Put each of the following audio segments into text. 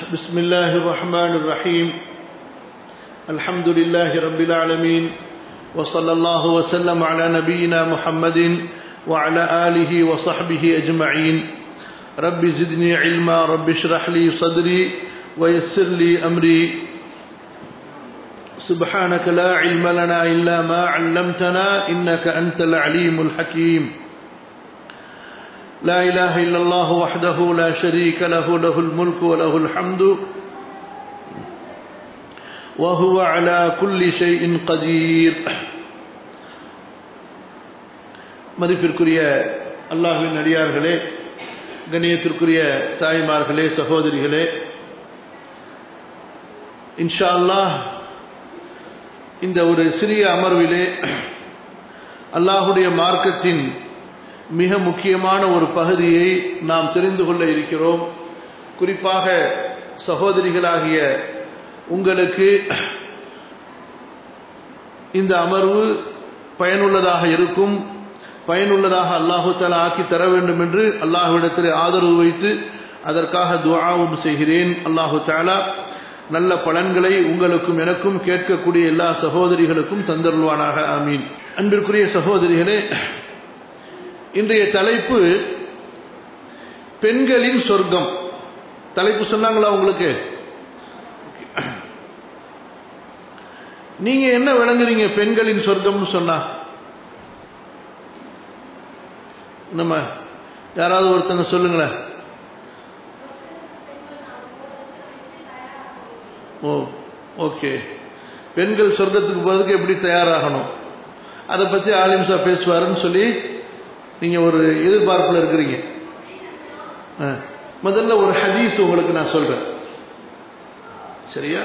بسم الله الرحمن الرحيم الحمد لله رب العالمين وصلى الله وسلم على نبينا محمد وعلى آله وصحبه أجمعين رب زدني علما رب اشرح لي صدري ويسر لي أمري سبحانك لا علم لنا إلا ما علمتنا إنك أنت العليم الحكيم لا إله إلا الله وحده لا شريك له له الملك وله الحمد وهو على كل شيء قدير மதிப்பிற்குரிய அல்லாஹுவின் அடியார்களே கண்ணியத்திற்குரிய தாய்மார்களே சகோதரிகளே இன்ஷா அல்லாஹ் இந்த ஒரு சிறிய அமர்விலே அல்லாஹுடைய மார்க்கத்தின் மிக முக்கியமான ஒரு பகுதியை நாம் தெரிந்து கொள்ள இருக்கிறோம் குறிப்பாக சகோதரிகளாகிய உங்களுக்கு இந்த அமர்வு பயனுள்ளதாக இருக்கும் பயனுள்ளதாக அல்லாஹு தாலா ஆக்கி தர வேண்டும் என்று அல்லாஹுவிடத்தில் ஆதரவு வைத்து அதற்காக துவாவும் செய்கிறேன் அல்லாஹு தாலா நல்ல பலன்களை உங்களுக்கும் எனக்கும் கேட்கக்கூடிய எல்லா சகோதரிகளுக்கும் தந்தருள்வானாக ஆமீன் அன்பிற்குரிய சகோதரிகளே இன்றைய தலைப்பு பெண்களின் சொர்க்கம் தலைப்பு சொன்னாங்களா உங்களுக்கு நீங்க என்ன விளங்குறீங்க பெண்களின் சொர்க்கம்னு சொன்னா நம்ம யாராவது ஒருத்தங்க சொல்லுங்களேன் ஓ ஓகே பெண்கள் சொர்க்கத்துக்கு போறதுக்கு எப்படி தயாராகணும் அதை பத்தி ஆலிம்சா பேசுவாருன்னு சொல்லி நீங்க ஒரு எதிர்பார்ப்புல இருக்கிறீங்க முதல்ல ஒரு ஹதீஸ் உங்களுக்கு நான் சொல்றேன் சரியா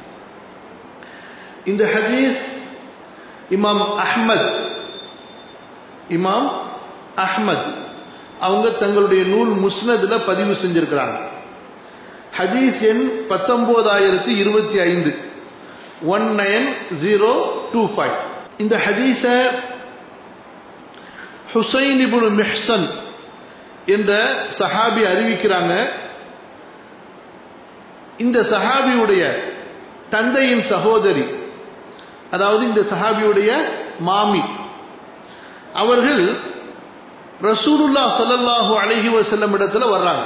இந்த ஹதீஸ் இமாம் அஹ்மத் இமாம் அஹ்மத் அவங்க தங்களுடைய நூல் முஸ்னதுல பதிவு செஞ்சிருக்கிறாங்க ஹதீஸ் எண் பத்தொன்பதாயிரத்தி இருபத்தி ஐந்து one nine zero two five இந்த ஹதீஸ ஹுசைன் இபுல் மெஹ்சன் என்ற சஹாபி அறிவிக்கிறாங்க இந்த சஹாபியுடைய தந்தையின் சகோதரி அதாவது இந்த சஹாபியுடைய மாமி அவர்கள் ரசூலுல்லா சல்லல்லாஹு அலஹி வசல்லம் இடத்துல வர்றாங்க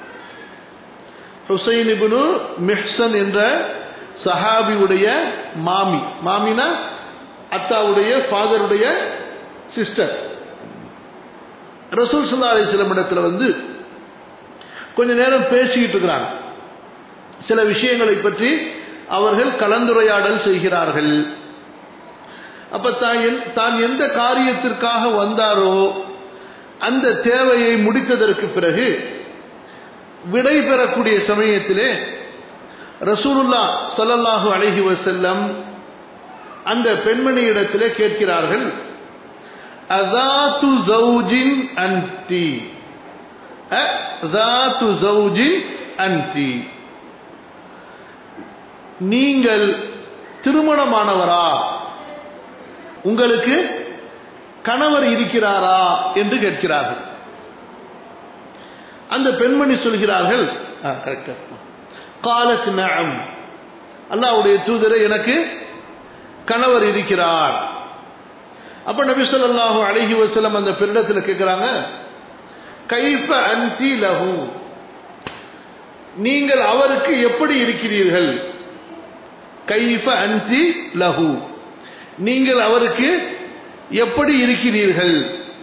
ஹுசைன் இபுனு மெஹ்சன் என்ற சஹாபியுடைய மாமி மாமினா அத்தாவுடைய ஃபாதருடைய சிஸ்டர் ரசூல் சல்லா அலிஸ்லம் இடத்துல வந்து கொஞ்ச நேரம் பேசிக்கிட்டு இருக்கிறாங்க சில விஷயங்களை பற்றி அவர்கள் கலந்துரையாடல் செய்கிறார்கள் அப்ப தான் தான் எந்த காரியத்திற்காக வந்தாரோ அந்த தேவையை முடித்ததற்கு பிறகு விடை பெறக்கூடிய சமயத்திலே ரசூலுல்லா சல்லல்லாஹு அலஹி வசல்லம் அந்த பெண்மணியிடத்திலே கேட்கிறார்கள் அதாத்து ஜவுஜின் அன்டி அதாத்து ஜவுஜின் அன்டி நீங்கள் திருமணமானவரா உங்களுக்கு கணவர் இருக்கிறாரா என்று கேட்கிறார்கள் அந்த பெண்மணி சொல்கிறார்கள் காலத்து நம் அல்லாவுடைய தூதரை எனக்கு கணவர் இருக்கிறார் அப்ப நபி சொல்லாஹு அழகி வசலம் அந்த பெண்ணிடத்தில் கேட்கிறாங்க கைஃப அன்டி லஹு நீங்கள் அவருக்கு எப்படி இருக்கிறீர்கள் கைஃப அன்டி லஹு நீங்கள் அவருக்கு எப்படி இருக்கிறீர்கள்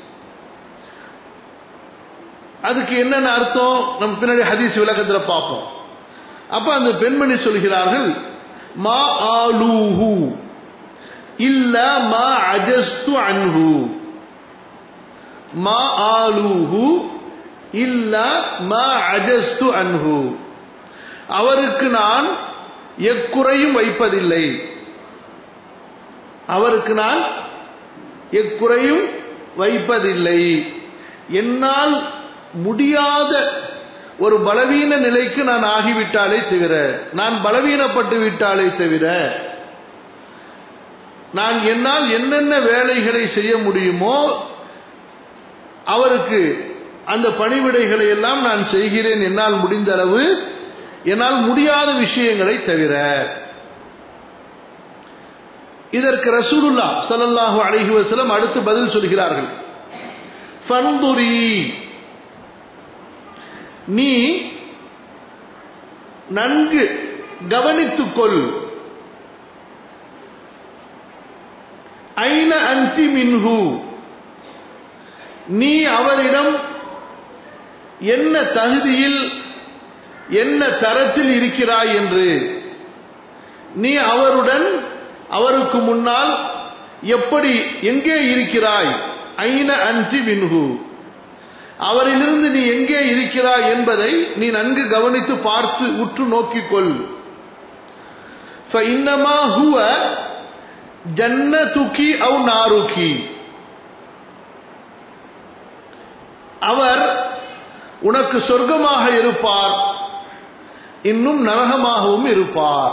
அதுக்கு என்னென்ன அர்த்தம் நம்ம பின்னாடி ஹதீஸ் விளக்கத்தில் பார்ப்போம் அப்ப அந்த பெண்மணி சொல்கிறார்கள் மா ஆலூஹு இல்ல மா அஜஸ்து அன்ஹு மா ஆலூஹு இல்ல மா அஜஸ்து அன்ஹு அவருக்கு நான் எக்குறையும் வைப்பதில்லை அவருக்கு நான் எக்குறையும் வைப்பதில்லை என்னால் முடியாத ஒரு பலவீன நிலைக்கு நான் ஆகிவிட்டாலே தவிர நான் பலவீனப்பட்டு விட்டாலே தவிர நான் என்னால் என்னென்ன வேலைகளை செய்ய முடியுமோ அவருக்கு அந்த பணிவிடைகளை எல்லாம் நான் செய்கிறேன் என்னால் முடிந்த அளவு என்னால் முடியாத விஷயங்களை தவிர இதற்கு ரசூலுல்லா ஸல்லல்லாஹு அலைஹி வஸல்லம் அடுத்து பதில் சொல்கிறார்கள் ஃபன்துரி நீ நன்கு கவனித்துக்கொள் ஐன அந்தி மின்ஹு நீ அவரிடம் என்ன தகுதியில் என்ன தரத்தில் இருக்கிறாய் என்று நீ அவருடன் அவருக்கு முன்னால் எப்படி எங்கே இருக்கிறாய் ஐன அந்தி மின்ஹு அவரிலிருந்து நீ எங்கே இருக்கிறாய் என்பதை நீ நன்கு கவனித்து பார்த்து உற்று நோக்கிக்கொள் فإنما هو ஜன்னதுகி அவு நாருகி அவர் உனக்கு சொர்க்கமாக இருப்பார் இன்னும் நரகமாகவும் இருப்பார்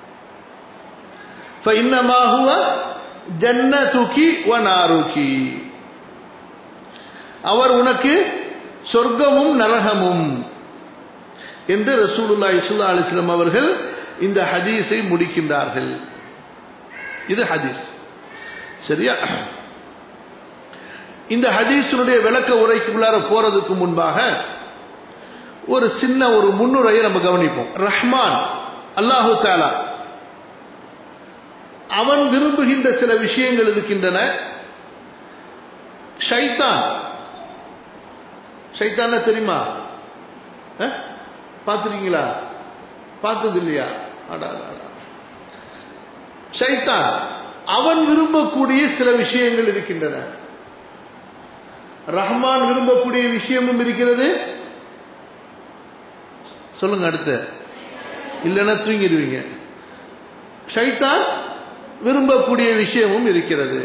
فإنما هو ஜன்னதுகி வ நாருகி அவர் உனக்கு சொர்க்கமும் நரகமும் என்று ரசூலுல்லா இஸ்லா அலிஸ்லாம் அவர்கள் இந்த ஹதீஸை முடிக்கின்றார்கள் இது ஹதீஸ் சரியா இந்த ஹதீஸினுடைய விளக்க உரைக்குள்ளார போறதுக்கு முன்பாக ஒரு சின்ன ஒரு முன்னுரையை நம்ம கவனிப்போம் ரஹ்மான் அல்லாஹு தாலா அவன் விரும்புகின்ற சில விஷயங்கள் இருக்கின்றன ஷைத்தான் ஷைத்தான தெரியுமா பார்த்துருக்கீங்களா பார்த்தது இல்லையா அடா ஷைத்தான் அவன் விரும்பக்கூடிய சில விஷயங்கள் இருக்கின்றன ரஹ்மான் விரும்பக்கூடிய விஷயமும் இருக்கிறது சொல்லுங்க அடுத்து இல்லைன்னா தூங்கிடுவீங்க ஷைத்தான் விரும்பக்கூடிய விஷயமும் இருக்கிறது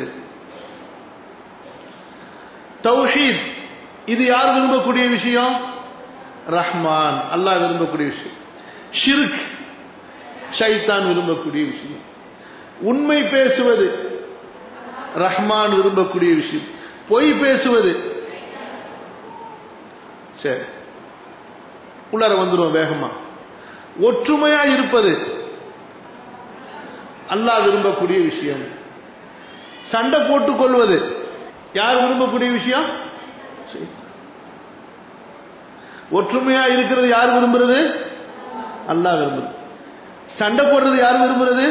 தௌஹீத் இது யார் விரும்பக்கூடிய விஷயம் ரஹ்மான் அல்லாஹ் விரும்பக்கூடிய விஷயம் ஷிர்க் ஷைத்தான் விரும்பக்கூடிய விஷயம் உண்மை பேசுவது ரஹ்மான் விரும்பக்கூடிய விஷயம் பொய் பேசுவது சரி உள்ளார வந்துடும் வேகமா ஒற்றுமையா இருப்பது அல்லாஹ் விரும்பக்கூடிய விஷயம் சண்டை போட்டுக் கொள்வது யார் விரும்பக்கூடிய விஷயம் ஒற்றுமையா இருக்கிறது யார் விரும்புறது அல்லாஹ் விரும்புறது சண்டை போடுறது யார் விரும்புறது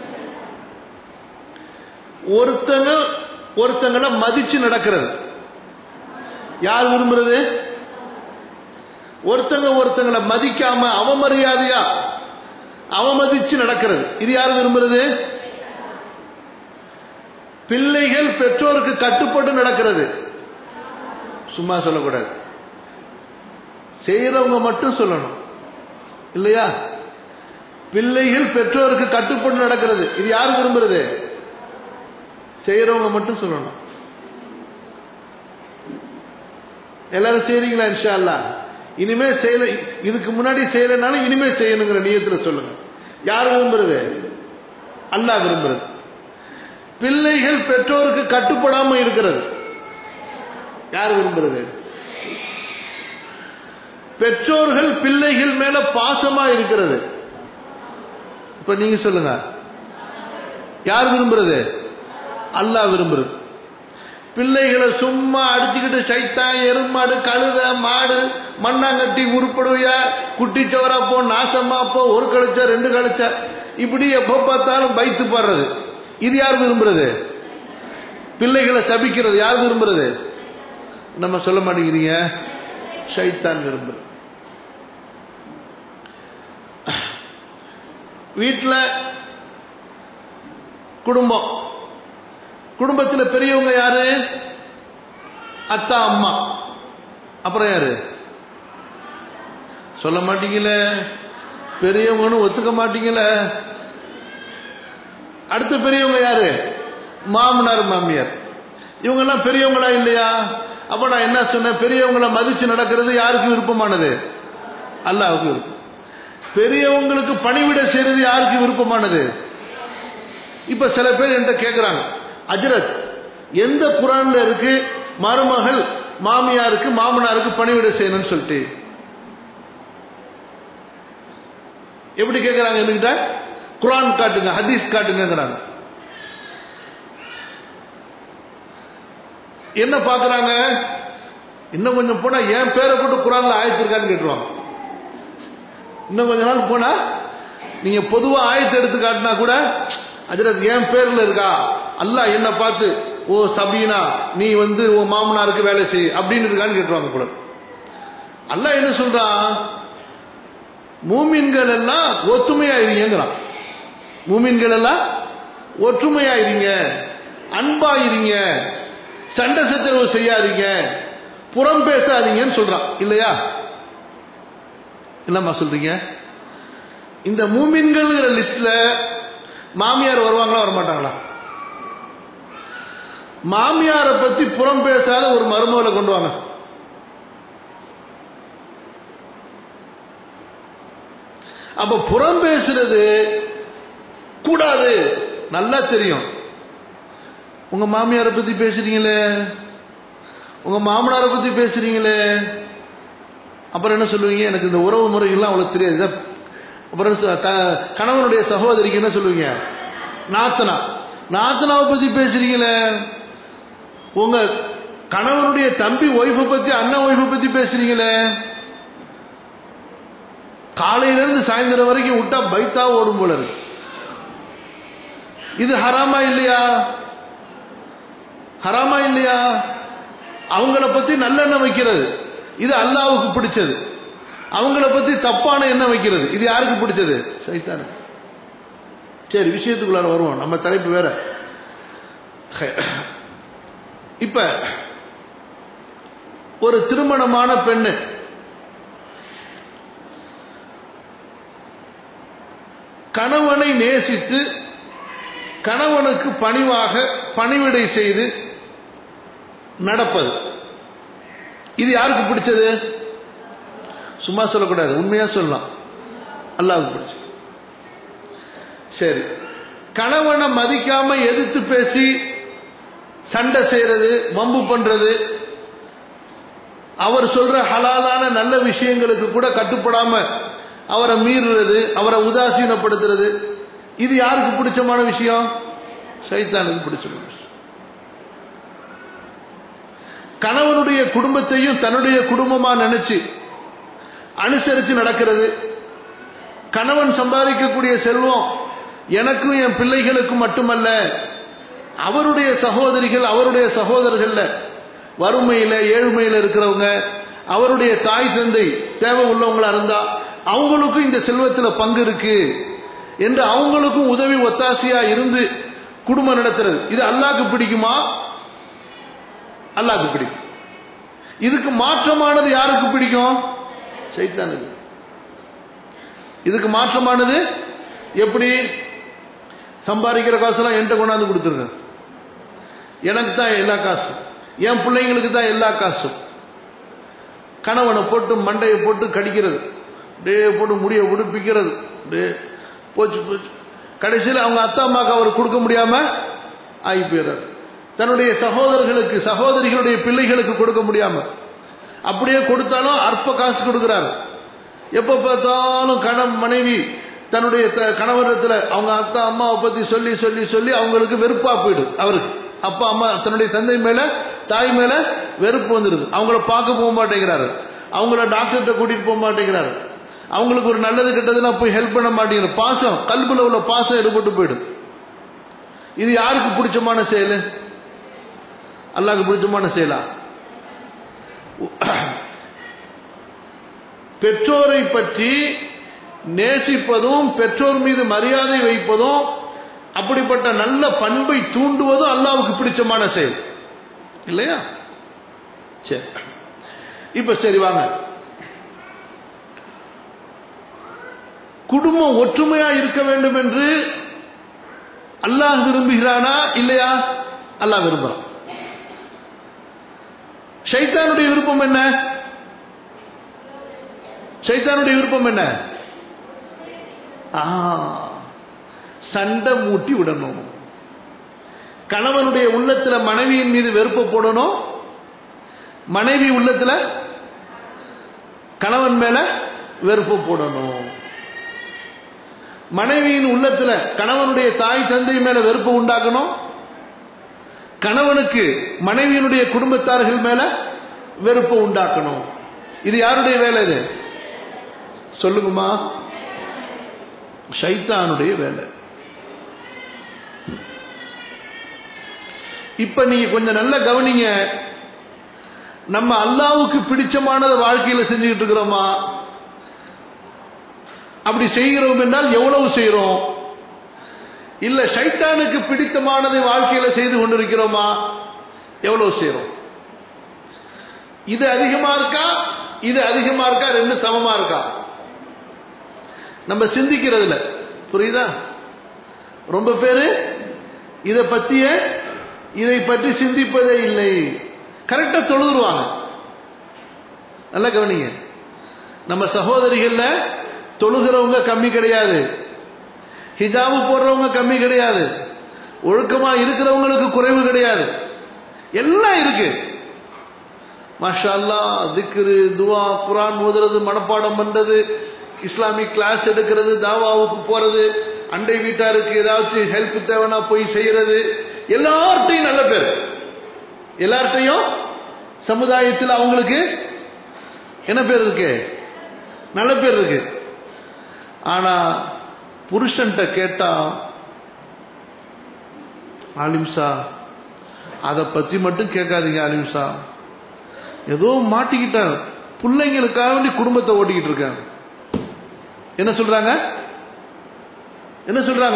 ஒருத்தங்க ஒருத்தங்களை மதிச்சு நடக்கிறது யார் விரும்புறது ஒருத்தங்க ஒருத்தங்களை மதிக்காம அவமரியாதையா அவமதிச்சு நடக்கிறது இது யார் விரும்புறது பிள்ளைகள் பெற்றோருக்கு கட்டுப்பட்டு நடக்கிறது சும்மா சொல்லக்கூடாது செய்யறவங்க மட்டும் சொல்லணும் இல்லையா பிள்ளைகள் பெற்றோருக்கு கட்டுப்பட்டு நடக்கிறது இது யார் விரும்புறது செய்யறவங்க மட்டும் சொல்லணும் எல்லாரும் செய்றீங்களா இன்ஷா அல்லா இனிமே செய்யல இதுக்கு முன்னாடி செய்யலனாலும் இனிமே செய்யணுங்கிற நியத்துல சொல்லுங்க யார் விரும்புறது அல்லாஹ் விரும்புறது பிள்ளைகள் பெற்றோருக்கு கட்டுப்படாம இருக்கிறது யார் விரும்புறது பெற்றோர்கள் பிள்ளைகள் மேல பாசமா இருக்கிறது இப்ப நீங்க சொல்லுங்க யார் விரும்புறது அல்லாஹ் விரும்புறது பிள்ளைகளை சும்மா அடிச்சுக்கிட்டு சைத்தான் எருமாடு கழுத மாடு மண்ணாங்கட்டி உருப்படுவியா குட்டிச்சவரா போ நாசமா போ ஒரு கழிச்சா ரெண்டு கழிச்சா இப்படி எப்போ பார்த்தாலும் பைத்து போடுறது இது யார் விரும்புறது பிள்ளைகளை சபிக்கிறது யார் விரும்புறது நம்ம சொல்ல மாட்டேங்கிறீங்க ஷைத்தான் விரும்புறது வீட்டில் குடும்பம் குடும்பத்தில் பெரியவங்க யாரு அத்தா அம்மா அப்புறம் யாரு சொல்ல மாட்டீங்களே பெரியவங்கன்னு ஒத்துக்க மாட்டீங்களே அடுத்த பெரியவங்க யாரு மாமனார் மாமியார் இவங்கெல்லாம் பெரியவங்களா இல்லையா அப்ப நான் என்ன சொன்னேன் பெரியவங்கள மதிச்சு நடக்கிறது யாருக்கு விருப்பமானது அல்லாவுக்கு விருப்பம் பெரியவங்களுக்கு பணிவிட செய்யறது யாருக்கு விருப்பமானது இப்ப சில பேர் என்கிட்ட கேட்கிறாங்க அஜரத் எந்த குரான்ல இருக்கு மருமகள் மாமியாருக்கு மாமனாருக்கு பணிவிட செய்யணும்னு சொல்லிட்டு எப்படி கேட்கிறாங்க என்கிட்ட குரான் காட்டுங்க ஹதீஸ் காட்டுங்கிறாங்க என்ன பாக்குறாங்க இன்னும் கொஞ்சம் போனா என் பேரை போட்டு குரான்ல ஆயத்திருக்கான்னு கேட்டுருவாங்க இன்னும் கொஞ்ச நாள் போனா நீங்க பொதுவா ஆயத்தை எடுத்து காட்டினா கூட அஜரத் என் பேர்ல இருக்கா அல்லாஹ் என்ன பார்த்து ஓ சபீனா நீ வந்து உன் மாமனாருக்கு வேலை செய் அப்படின்னு இருக்கான்னு கேட்டுருவாங்க கூட அல்லாஹ் என்ன சொல்றான் மூமின்கள் எல்லாம் ஒத்துமையா இருங்கிறான் மூமின்கள் எல்லாம் ஒற்றுமையா இருங்க அன்பா இருங்க சண்டை சச்சரவு செய்யாதீங்க புறம் பேசாதீங்கன்னு சொல்றான் இல்லையா என்னம்மா சொல்றீங்க இந்த மூமின்கள்ங்கிற லிஸ்ட்ல மாமியார் வருவாங்களா வரமாட்டாங்களா மாமியாரை பத்தி புறம் பேசாத ஒரு மருமகளை கொண்டு வாங்க அப்ப புறம் பேசுறது கூடாது நல்லா தெரியும் உங்க மாமியாரை பத்தி பேசுறீங்களே உங்க மாமனாரை பத்தி பேசுறீங்களே அப்புறம் என்ன சொல்லுவீங்க எனக்கு இந்த உறவு முறைகள்லாம் அவ்வளவு தெரியாது அப்புறம் கணவனுடைய சகோதரிக்கு என்ன சொல்லுவீங்க நாத்தனா நாத்தனாவை பத்தி பேசுறீங்களே உங்க கணவனுடைய தம்பி ஒய்ஃபை பத்தி அண்ணன் ஒய்ஃபை பத்தி பேசுறீங்களே காலையில இருந்து சாயந்தரம் வரைக்கும் விட்டா பைத்தா ஓடும் போல இருக்கு இது ஹராமா இல்லையா ஹராமா இல்லையா அவங்கள பத்தி நல்லெண்ணம் வைக்கிறது இது அல்லாவுக்கு பிடிச்சது அவங்கள பத்தி தப்பான எண்ணம் வைக்கிறது இது யாருக்கு பிடிச்சது சைத்தானு சரி விஷயத்துக்குள்ளார வருவோம் நம்ம தலைப்பு வேற இப்ப ஒரு திருமணமான பெண்ணு கணவனை நேசித்து கணவனுக்கு பணிவாக பணிவிடை செய்து நடப்பது இது யாருக்கு பிடிச்சது சும்மா சொல்லக்கூடாது உண்மையா சொல்லலாம் அல்லாவுக்கு பிடிச்சது சரி கணவனை மதிக்காம எதிர்த்து பேசி சண்டை செய்யறது வம்பு பண்றது அவர் சொல்ற ஹலாலான நல்ல விஷயங்களுக்கு கூட கட்டுப்படாம அவரை மீறுறது அவரை உதாசீனப்படுத்துறது இது யாருக்கு பிடிச்சமான விஷயம் சைத்தானுக்கு பிடிச்சமான விஷயம் கணவனுடைய குடும்பத்தையும் தன்னுடைய குடும்பமா நினைச்சு அனுசரித்து நடக்கிறது கணவன் சம்பாதிக்கக்கூடிய செல்வம் எனக்கும் என் பிள்ளைகளுக்கும் மட்டுமல்ல அவருடைய சகோதரிகள் அவருடைய சகோதரர்கள்ல வறுமையில ஏழ்மையில இருக்கிறவங்க அவருடைய தாய் தந்தை தேவை உள்ளவங்களா இருந்தா அவங்களுக்கும் இந்த செல்வத்துல பங்கு இருக்கு என்று அவங்களுக்கும் உதவி ஒத்தாசையா இருந்து குடும்பம் நடத்துறது இது அல்லாக்கு பிடிக்குமா அல்லாக்கு பிடிக்கும் இதுக்கு மாற்றமானது யாருக்கு பிடிக்கும் சைத்தானுக்கு இதுக்கு மாற்றமானது எப்படி சம்பாதிக்கிற காசெல்லாம் என்கிட்ட கொண்டாந்து கொடுத்துருங்க எனக்கு தான் எல்லா காசும் என் பிள்ளைங்களுக்கு தான் எல்லா காசும் கணவனை போட்டு மண்டையை போட்டு கடிக்கிறது டே போட்டு முடிய உடுப்பிக்கிறது டே போச்சு போச்சு கடைசியில் அவங்க அத்தா அம்மாக்கு அவர் கொடுக்க முடியாம ஆகி போயிடுறாரு தன்னுடைய சகோதரர்களுக்கு சகோதரிகளுடைய பிள்ளைகளுக்கு கொடுக்க முடியாம அப்படியே கொடுத்தாலும் அற்ப காசு கொடுக்கிறார் எப்ப பார்த்தாலும் கணவன் மனைவி தன்னுடைய கணவரத்தில் அவங்க அத்தா அம்மாவை பத்தி சொல்லி சொல்லி சொல்லி அவங்களுக்கு வெறுப்பா போயிடும் அவருக்கு அப்பா அம்மா தன்னுடைய தந்தை மேல தாய் மேல வெறுப்பு வந்துடுது அவங்கள பார்க்க போக மாட்டேங்கிறாரு அவங்கள டாக்டர்கிட்ட கூட்டிட்டு போக மாட்டேங்கிறாரு அவங்களுக்கு ஒரு நல்லது கெட்டதுன்னா போய் ஹெல்ப் பண்ண மாட்டேங்கிற பாசம் கல்புல உள்ள பாசம் எடுபட்டு போயிடும் இது யாருக்கு பிடிச்சமான செயல் அல்லாக்கு பிடிச்சமான செயலா பெற்றோரை பற்றி நேசிப்பதும் பெற்றோர் மீது மரியாதை வைப்பதும் அப்படிப்பட்ட நல்ல பண்பை தூண்டுவதும் அல்லாவுக்கு பிடிச்சமான செயல் இல்லையா சரி இப்ப சரி வாங்க குடும்பம் ஒற்றுமையா இருக்க வேண்டும் என்று அல்லாஹ் விரும்புகிறானா இல்லையா அல்லாஹ் விரும்புறான் ஷைத்தானுடைய விருப்பம் என்ன ஷைத்தானுடைய விருப்பம் என்ன சண்டை மூட்டி விடணும் கணவனுடைய உள்ளத்துல மனைவியின் மீது வெறுப்ப போடணும் மனைவி உள்ளத்துல கணவன் மேல வெறுப்பு போடணும் மனைவியின் உள்ளத்துல கணவனுடைய தாய் தந்தை மேல வெறுப்பு உண்டாக்கணும் கணவனுக்கு மனைவியினுடைய குடும்பத்தார்கள் மேல வெறுப்பு உண்டாக்கணும் இது யாருடைய வேலை இது சொல்லுங்கம்மா ஷைத்தானுடைய வேலை இப்ப நீங்க கொஞ்சம் நல்லா கவனிங்க நம்ம அல்லாவுக்கு பிடிச்சமானதை வாழ்க்கையில செஞ்சுக்கிட்டு இருக்கிறோமா அப்படி செய்கிறோம் என்றால் எவ்வளவு செய்கிறோம் இல்ல ஷைத்தானுக்கு பிடித்தமானதை வாழ்க்கையில செய்து கொண்டிருக்கிறோமா எவ்வளவு செய்கிறோம் இது அதிகமா இருக்கா இது அதிகமா இருக்கா ரெண்டு சமமா இருக்கா நம்ம சிந்திக்கிறதுல புரியுதா ரொம்ப பேரு இதை பத்திய இதை பற்றி சிந்திப்பதே இல்லை கரெக்டா தொழுதுருவாங்க நல்லா கவனிங்க நம்ம சகோதரிகள்ல தொழுகிறவங்க கம்மி கிடையாது ஹிஜாபு போடுறவங்க கம்மி கிடையாது ஒழுக்கமா இருக்கிறவங்களுக்கு குறைவு கிடையாது எல்லாம் இருக்கு மாஷா அல்லா திக்ரு துவா குரான் ஓதுறது மனப்பாடம் பண்றது இஸ்லாமிக் கிளாஸ் எடுக்கிறது தாவாவுக்கு போறது அண்டை வீட்டாருக்கு ஏதாச்சும் ஹெல்ப் தேவைன்னா போய் செய்யறது எல்லார்ட்டையும் நல்ல பேர் எல்லார்ட்டையும் சமுதாயத்தில் அவங்களுக்கு என்ன பேர் இருக்கு நல்ல பேர் இருக்கு ஆனா புருஷன்ட்ட கேட்டா ஆலிம்சா அதை பத்தி மட்டும் கேட்காதீங்க ஆலிம்சா ஏதோ மாட்டிக்கிட்டேன் பிள்ளைங்களுக்காக வேண்டி குடும்பத்தை ஓட்டிக்கிட்டு இருக்கேன் என்ன சொல்றாங்க என்ன சொல்றாங்க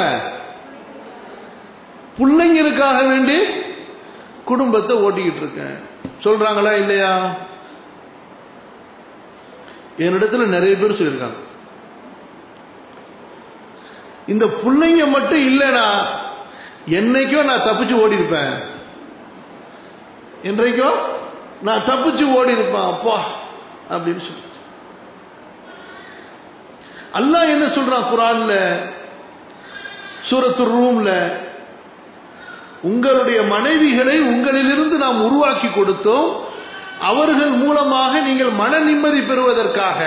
பிள்ளைங்களுக்காக வேண்டி குடும்பத்தை ஓட்டிக்கிட்டு இருக்கேன் சொல்றாங்களா இல்லையா என்னிடத்துல நிறைய பேர் சொல்லியிருக்காங்க இந்த பிள்ளைங்க மட்டும் இல்லைனா என்னைக்கோ நான் தப்பிச்சு ஓடி இருப்பேன் என்றைக்கோ நான் தப்பிச்சு ஓடி இருப்பேன் அப்பா அப்படின்னு சொல்லி அல்லாஹ் என்ன சொல்றான் குரான்ல சூரத்து ரூம்ல உங்களுடைய மனைவிகளை உங்களிலிருந்து நாம் உருவாக்கி கொடுத்தோம் அவர்கள் மூலமாக நீங்கள் மன நிம்மதி பெறுவதற்காக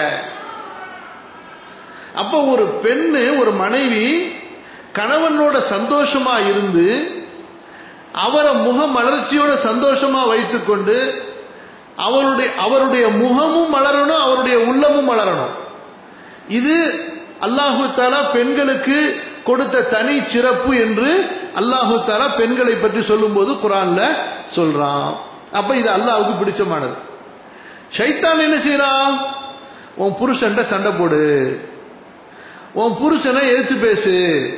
அப்ப ஒரு பெண்ணு ஒரு மனைவி கணவனோட சந்தோஷமா இருந்து அவரை முக மலர்ச்சியோட சந்தோஷமா வைத்துக்கொண்டு அவருடைய அவருடைய முகமும் மலரணும் அவருடைய உள்ளமும் மலரணும் இது அல்லாஹு தாலா பெண்களுக்கு கொடுத்த தனி சிறப்பு என்று அல்லாஹு தாலா பெண்களை பற்றி சொல்லும்போது குரான்ல சொல்றான் அப்ப இது அல்லாஹுக்கு பிடிச்சமானது ஷைத்தான் என்ன செய்யறான் உன் புருஷன்ட்ட சண்டை போடு உன் புருஷனை எதிர்த்து பேசு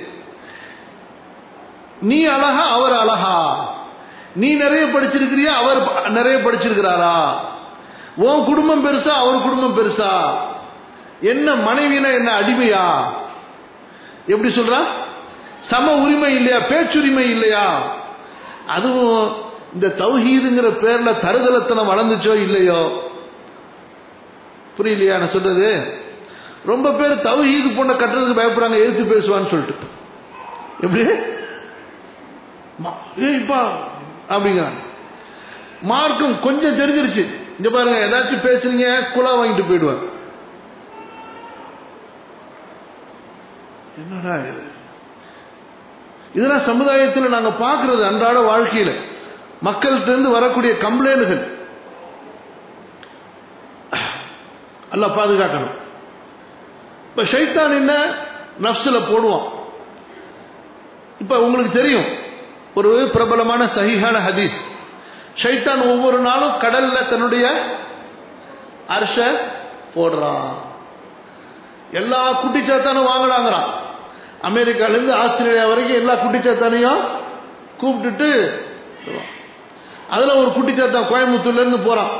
நீ அழகா அவர் அழகா நீ நிறைய படிச்சிருக்கிறியா அவர் நிறைய படிச்சிருக்கிறாரா உன் குடும்பம் பெருசா அவர் குடும்பம் பெருசா என்ன மனைவினா என்ன அடிமையா எப்படி சொல்றா சம உரிமை இல்லையா பேச்சுரிமை இல்லையா அதுவும் இந்த தௌஹீதுங்கிற பேர்ல தருதலத்தனம் வளர்ந்துச்சோ இல்லையோ புரியலையா நான் சொல்றது ரொம்ப பேர் தௌஹீது பொண்ணை கட்டுறதுக்கு பயப்படுறாங்க எதிர்த்து பேசுவான்னு சொல்லிட்டு எப்படி ஏய்ப்பா அப்படிங்கிறாங்க மார்க்கும் கொஞ்சம் தெரிஞ்சிருச்சு இங்க பாருங்க ஏதாச்சும் பேசுறீங்க குலா வாங்கிட்டு போயிடுவாங்க என்னடா இது இதெல்லாம் சமுதாயத்தில் நாங்க பார்க்கறது அன்றாட வாழ்க்கையில மக்கள்கிட்ட இருந்து வரக்கூடிய கம்ப்ளைண்ட்கள் அல்ல பாதுகாக்கணும் இப்ப ஷைத்தான் என்ன நப்சுல போடுவான் இப்ப உங்களுக்கு தெரியும் ஒரு பிரபலமான சஹிஹான ஹதீஸ் ஷைத்தான் ஒவ்வொரு நாளும் கடல்ல தன்னுடைய அரச போடுறான் எல்லா குட்டிச்சாத்தானும் வாங்கலாங்கிறான் அமெரிக்கால இருந்து ஆஸ்திரேலியா வரைக்கும் எல்லா குட்டிச்சாத்தானையும் கூப்பிட்டுட்டு அதுல ஒரு குட்டிச்சாத்தான் கோயம்புத்தூர்ல இருந்து போறான்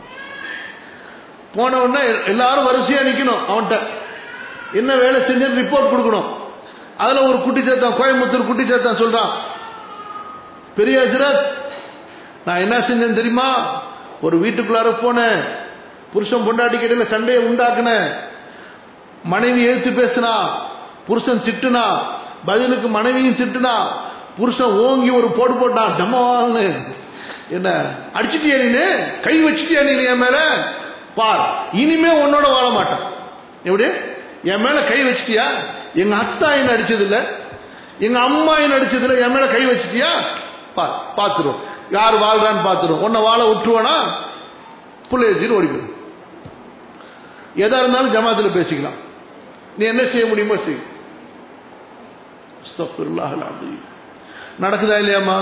போன உடனே எல்லாரும் வரிசையா நிக்கணும் அவன்கிட்ட என்ன வேலை செஞ்சு ரிப்போர்ட் கொடுக்கணும் அதுல ஒரு குட்டிச்சாத்தான் கோயம்புத்தூர் குட்டிச்சாத்தான் சொல்றான் பெரிய ஹசரத் நான் என்ன செஞ்சேன் தெரியுமா ஒரு வீட்டுக்குள்ளார போனேன் புருஷன் பொண்டாட்டி கிட்ட சண்டையை உண்டாக்குனேன் மனைவி எழுத்து பேசினா புருஷன் திட்டுனா பதிலுக்கு மனைவியும் திட்டுனா புருஷன் ஓங்கி ஒரு போடு போட்டான் டம்மான்னு என்ன அடிச்சிட்டியா நீனு கை வச்சிட்டியா நீ என் மேல பார் இனிமே உன்னோட வாழ மாட்டான் எப்படி என் மேல கை வச்சிட்டியா எங்க அத்தா என்ன அடிச்சது இல்ல எங்க அம்மா என்ன அடிச்சது இல்ல என் மேல கை வச்சிட்டியா பா பாத்துரும் யார் வாழ்றான்னு பாத்துரும் உன்னை வாழ விட்டுருவானா புள்ளைய ஓடி போயிடும் எதா இருந்தாலும் ஜமாத்துல பேசிக்கலாம் நீ என்ன செய்ய முடியுமோ செய் அஸ்தக்ஃபிருல்லாஹ் அல்-அஸீம். நடக்குதா இல்லையாம்மா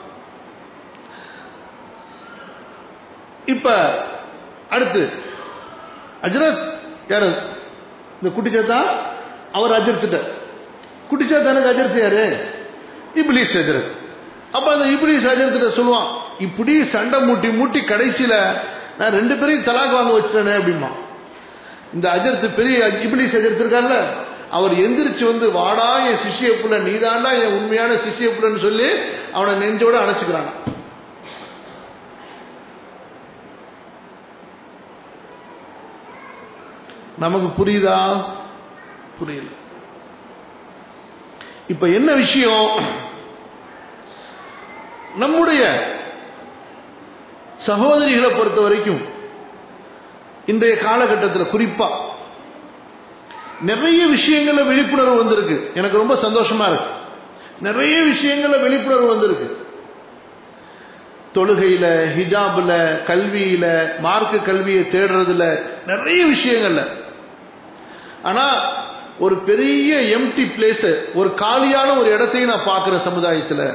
இப்ப அடுத்து அஜரத் யாரு இந்த குட்டிச்சாத்தா அவர் அஜர்த்திட்ட குட்டிச்சாத்தானுக்கு அஜர்த்து யாரு இப்லீஸ் அஜரத் அப்ப அந்த இப்லீஸ் அஜர்த்திட்ட சொல்லுவான் இப்படி சண்டை மூட்டி மூட்டி கடைசியில நான் ரெண்டு பேரையும் தலாக் வாங்க வச்சுட்டேனே அப்படிமா இந்த அஜர்த்து பெரிய இப்லீஸ் அஜர்த்து இருக்கார்ல அவர் எந்திரிச்சு வந்து வாடா என் சிஷிய புள்ள நீதாண்டா என் உண்மையான சிஷிய புள்ளன்னு சொல்லி அவனை நெஞ்சோட அணைச்சுக்கிறாங்க நமக்கு புரியுதா புரியல இப்ப என்ன விஷயம் நம்முடைய சகோதரிகளை பொறுத்த வரைக்கும் இன்றைய காலகட்டத்தில் குறிப்பா நிறைய விஷயங்கள்ல விழிப்புணர்வு வந்திருக்கு எனக்கு ரொம்ப சந்தோஷமா இருக்கு நிறைய விஷயங்கள்ல விழிப்புணர்வு வந்திருக்கு தொழுகையில ஹிஜாப்ல கல்வியில மார்க்க கல்வியை தேடுறதுல நிறைய விஷயங்கள்ல ஆனா ஒரு பெரிய எம்டி பிளேஸ் ஒரு காலியான ஒரு இடத்தையும் நான் பார்க்கிறேன் சமுதாயத்தில்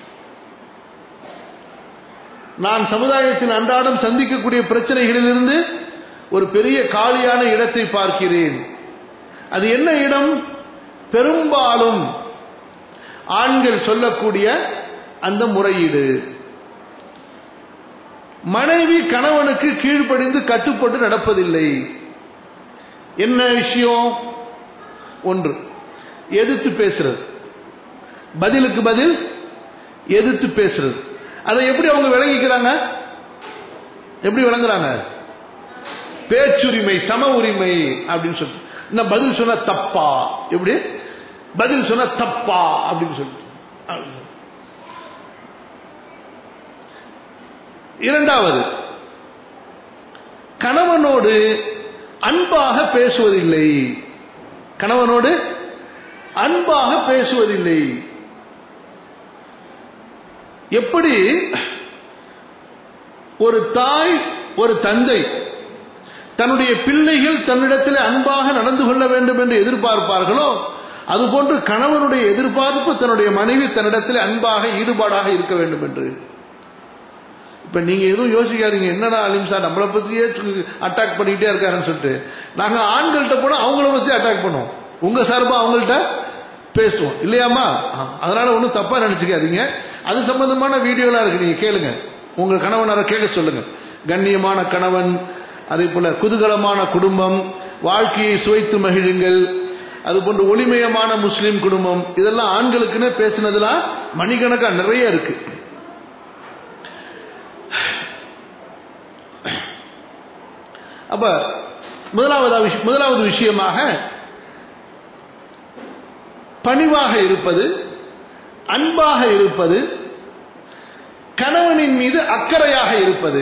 நான் சமுதாயத்தில் அன்றாடம் சந்திக்கக்கூடிய பிரச்சனைகளிலிருந்து ஒரு பெரிய காலியான இடத்தை பார்க்கிறேன் அது என்ன இடம் பெரும்பாலும் ஆண்கள் சொல்லக்கூடிய அந்த முறையீடு மனைவி கணவனுக்கு கீழ்ப்படிந்து கட்டுப்பட்டு நடப்பதில்லை என்ன விஷயம் ஒன்று எதிர்த்து பேசுறது பதிலுக்கு பதில் எதிர்த்து பேசுறது அதை எப்படி அவங்க விளங்கிக்கிறாங்க எப்படி விளங்குறாங்க பேச்சுரிமை சம உரிமை அப்படின்னு சொல்லிட்டு இன்னும் பதில் சொன்ன தப்பா எப்படி பதில் சொன்ன தப்பா அப்படின்னு சொல்லிட்டு இரண்டாவது கணவனோடு அன்பாக பேசுவதில்லை கணவனோடு அன்பாக பேசுவதில்லை எப்படி ஒரு தாய் ஒரு தந்தை தன்னுடைய பிள்ளைகள் தன்னிடத்தில் அன்பாக நடந்து கொள்ள வேண்டும் என்று எதிர்பார்ப்பார்களோ அதுபோன்று கணவனுடைய எதிர்பார்ப்பு தன்னுடைய மனைவி தன்னிடத்தில் அன்பாக ஈடுபாடாக இருக்க வேண்டும் என்று இப்ப நீங்க எதுவும் யோசிக்காதீங்க என்னடா அலிம் சார் நம்மளை பத்தியே அட்டாக் பண்ணிக்கிட்டே இருக்காருன்னு சொல்லிட்டு நாங்க ஆண்கள்கிட்ட போனா அவங்கள பத்தி அட்டாக் பண்ணுவோம் உங்க சார்பா அவங்கள்ட்ட பேசுவோம் இல்லையாமா அதனால ஒன்றும் தப்பா நினைச்சுக்காதீங்க அது சம்பந்தமான வீடியோலாம் இருக்கு நீங்க கேளுங்க உங்க கணவனரை கேட்க சொல்லுங்க கண்ணியமான கணவன் அதே போல குதூகலமான குடும்பம் வாழ்க்கையை சுவைத்து மகிழுங்கள் அதுபோன்று ஒளிமயமான முஸ்லிம் குடும்பம் இதெல்லாம் ஆண்களுக்குன்னு பேசினதுலாம் மணிக்கணக்கா நிறைய இருக்கு அப்ப முதலாவது முதலாவது விஷயமாக பணிவாக இருப்பது அன்பாக இருப்பது கணவனின் மீது அக்கறையாக இருப்பது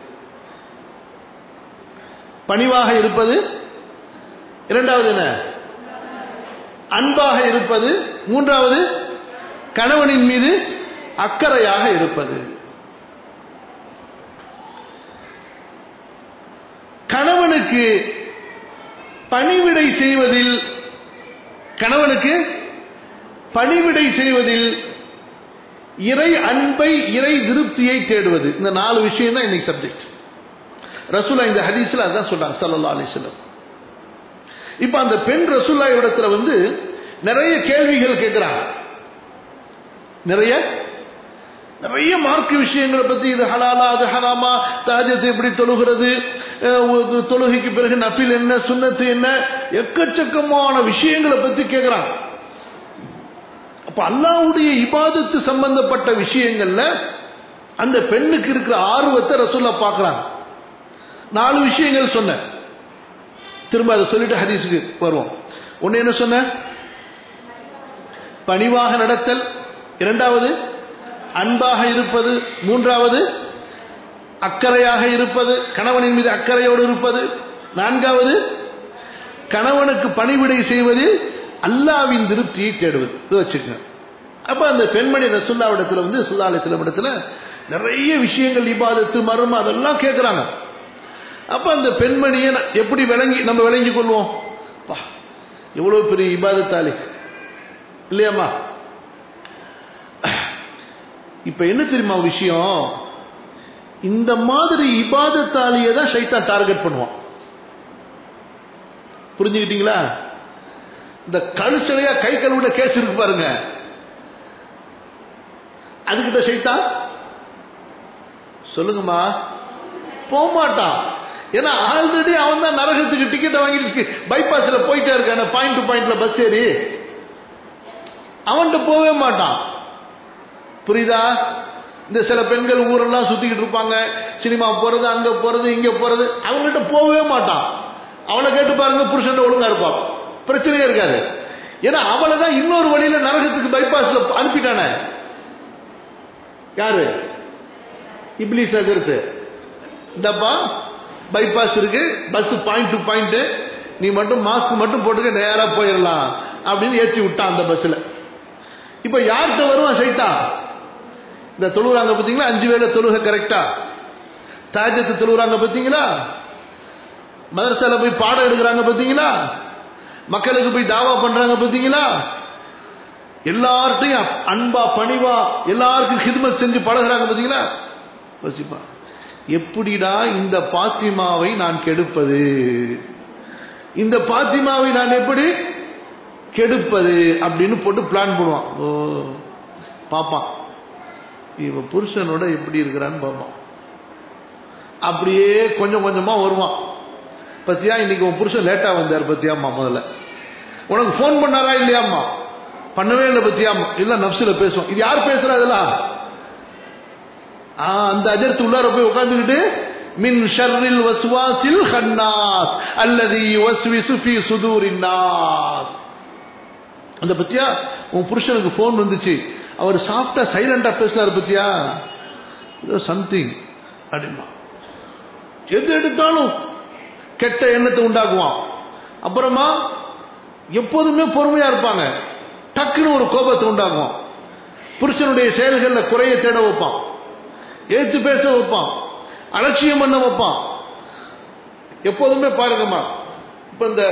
பணிவாக இருப்பது இரண்டாவது என்ன அன்பாக இருப்பது மூன்றாவது கணவனின் மீது அக்கறையாக இருப்பது கணவனுக்கு பணிவிடை செய்வதில் கணவனுக்கு பணிவிடை செய்வதில் இறை அன்பை இறை திருப்தியை தேடுவது இந்த நாலு விஷயம் தான் இன்னைக்கு சப்ஜெக்ட் ரசூலா இந்த ஹதீஸ்ல அதான் சொல்றாங்க சல்லா அலிஸ்லம் இப்ப அந்த பெண் ரசூல்லா இடத்துல வந்து நிறைய கேள்விகள் கேட்கிறாங்க நிறைய நிறைய மார்க் விஷயங்களை பத்தி இது ஹலாலா அது ஹராமா தாஜத்தை எப்படி தொழுகிறது தொழுகைக்கு பிறகு நஃபில் என்ன சுண்ணத்து என்ன எக்கச்சக்கமான விஷயங்களை பத்தி கேட்கிறாங்க அப்ப அல்லாவுடைய இபாதத்து சம்பந்தப்பட்ட விஷயங்கள்ல அந்த பெண்ணுக்கு இருக்கிற ஆர்வத்தை ரசூல்லா பார்க்கறாங்க நாலு விஷயங்கள் சொன்ன திரும்ப அதை சொல்லிட்டு ஹதீஸுக்கு வருவோம் ஒன்னு என்ன சொன்ன பணிவாக நடத்தல் இரண்டாவது அன்பாக இருப்பது மூன்றாவது அக்கறையாக இருப்பது கணவனின் மீது அக்கறையோடு இருப்பது நான்காவது கணவனுக்கு பணிவிடை செய்வதில் அல்லாவின் திருப்தியை தேடுவது இது வச்சுக்கோங்க அப்ப அந்த பெண்மணி ரசுல்லாவிடத்துல வந்து சுல்லாலயத்தில் இடத்துல நிறைய விஷயங்கள் இபாதத்து மர்மம் அதெல்லாம் கேட்கிறாங்க அப்ப அந்த பெண்மணியை எப்படி விளங்கி நம்ம விளங்கி கொள்வோம் பா எவ்வளவு பெரிய இபாதத்தாளி இல்லையாம்மா இப்ப என்ன தெரியுமா விஷயம் இந்த மாதிரி இபாதத்தாலியை தான் ஷைத்தான் டார்கெட் பண்ணுவான் புரிஞ்சுக்கிட்டீங்களா இந்த கழுச்சலையா கை கழுவுல கேஸ் இருக்கு பாருங்க அதுகிட்ட ஷைத்தான் சொல்லுங்கம்மா போக மாட்டான் ஏன்னா ஆல்ரெடி அவன் தான் நரகத்துக்கு டிக்கெட் வாங்கிட்டு பைபாஸ்ல போயிட்டே இருக்கான பாயிண்ட் டு பாயிண்ட்ல பஸ் ஏறி அவன்கிட்ட போகவே மாட்டான் புரியுதா இந்த சில பெண்கள் ஊரெல்லாம் சுத்திக்கிட்டு இருப்பாங்க சினிமா போறது அங்க போறது இங்க போறது அவங்ககிட்ட போகவே மாட்டான் அவளை கேட்டு பாருங்க புருஷன் ஒழுங்கா இருப்பான் பிரச்சனையே இருக்காது ஏன்னா அவளை தான் இன்னொரு வழியில நரகத்துக்கு பைபாஸ்ல அனுப்பிட்டானே யாரு இப்லீஸ் எதிர்த்து இந்தப்பா பைபாஸ் இருக்கு பஸ் பாயிண்ட் டு பாயிண்ட் நீ மட்டும் மாஸ்க் மட்டும் போட்டுக்க நேரா போயிடலாம் அப்படின்னு ஏற்றி விட்டான் அந்த பஸ்ல இப்ப யார்கிட்ட வருவான் சைத்தா இந்த தொழுறாங்க பார்த்தீங்களா அஞ்சு வேலை தொழுக கரெக்டா தாஜத்து தொழுறாங்க பார்த்தீங்களா மதரசால போய் பாடம் எடுக்கிறாங்க பார்த்தீங்களா மக்களுக்கு போய் தாவா பண்றாங்க பார்த்தீங்களா எல்லார்ட்டையும் அன்பா பணிவா எல்லாருக்கும் ஹிதமத் செஞ்சு பழகுறாங்க பார்த்தீங்களா யோசிப்பா எப்படிடா இந்த பாத்திமாவை நான் கெடுப்பது இந்த பாத்திமாவை நான் எப்படி கெடுப்பது அப்படின்னு போட்டு பிளான் பண்ணுவான் ஓ பாப்பான் இவ புருஷனோட எப்படி இருக்கிறான்னு பார்ப்பான் அப்படியே கொஞ்சம் கொஞ்சமா வருவான் பத்தியா இன்னைக்கு உன் புருஷன் லேட்டா வந்தார் பத்தியாம்மா முதல்ல உனக்கு போன் பண்ணாரா இல்லையாம்மா பண்ணவே இல்லை பத்தியாம்மா இல்ல நப்சுல பேசுவோம் இது யார் பேசுறா இதெல்லாம் அந்த அஜர்த்து உள்ளார போய் உட்காந்துக்கிட்டு மின் ஷர்ரில் வஸ்வாசில் ஹன்னாஸ் அல்லது வஸ்விசு ஃபி சுதூரின்னாஸ் அந்த பத்தியா உன் புருஷனுக்கு போன் வந்துச்சு அவர் சாப்பிட்டா சைலண்டா பேசுறாரு பத்தியா சம்திங் அப்படிமா எது எடுத்தாலும் கெட்ட எண்ணத்தை உண்டாக்குவான் அப்புறமா எப்போதுமே பொறுமையா இருப்பாங்க டக்குன்னு ஒரு கோபத்தை உண்டாக்குவான் புருஷனுடைய செயல்கள்ல குறைய தேட வைப்பான் ஏத்து பேச வைப்பான் அலட்சியம் பண்ண வைப்பான் எப்போதுமே பாருங்கம்மா இப்ப இந்த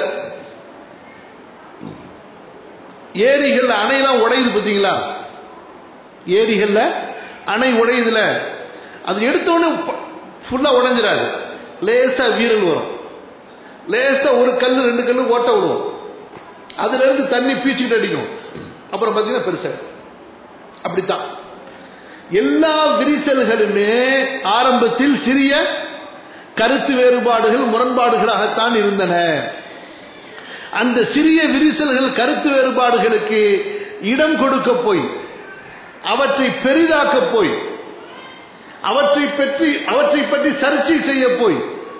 ஏரிகள்ல அணையெல்லாம் உடையுது பார்த்தீங்களா ஏரிகள்ல அணை உடையுதுல அது எடுத்தோடனே ஃபுல்லா உடைஞ்சிடாது லேசா வீரல் வரும் லேசா ஒரு கல் ரெண்டு கல் ஓட்ட விடுவோம் அதுல இருந்து தண்ணி பீச்சுக்கிட்டு அடிக்கும் அப்புறம் பாத்தீங்கன்னா பெருசா அப்படித்தான் எல்லா விரிசல்களுமே ஆரம்பத்தில் சிறிய கருத்து வேறுபாடுகள் முரண்பாடுகளாகத்தான் இருந்தன அந்த சிறிய விரிசல்கள் கருத்து வேறுபாடுகளுக்கு இடம் கொடுக்க போய் அவற்றை பெரிதாக்க போய் அவற்றை பற்றி அவற்றை பற்றி சர்ச்சை செய்ய போய்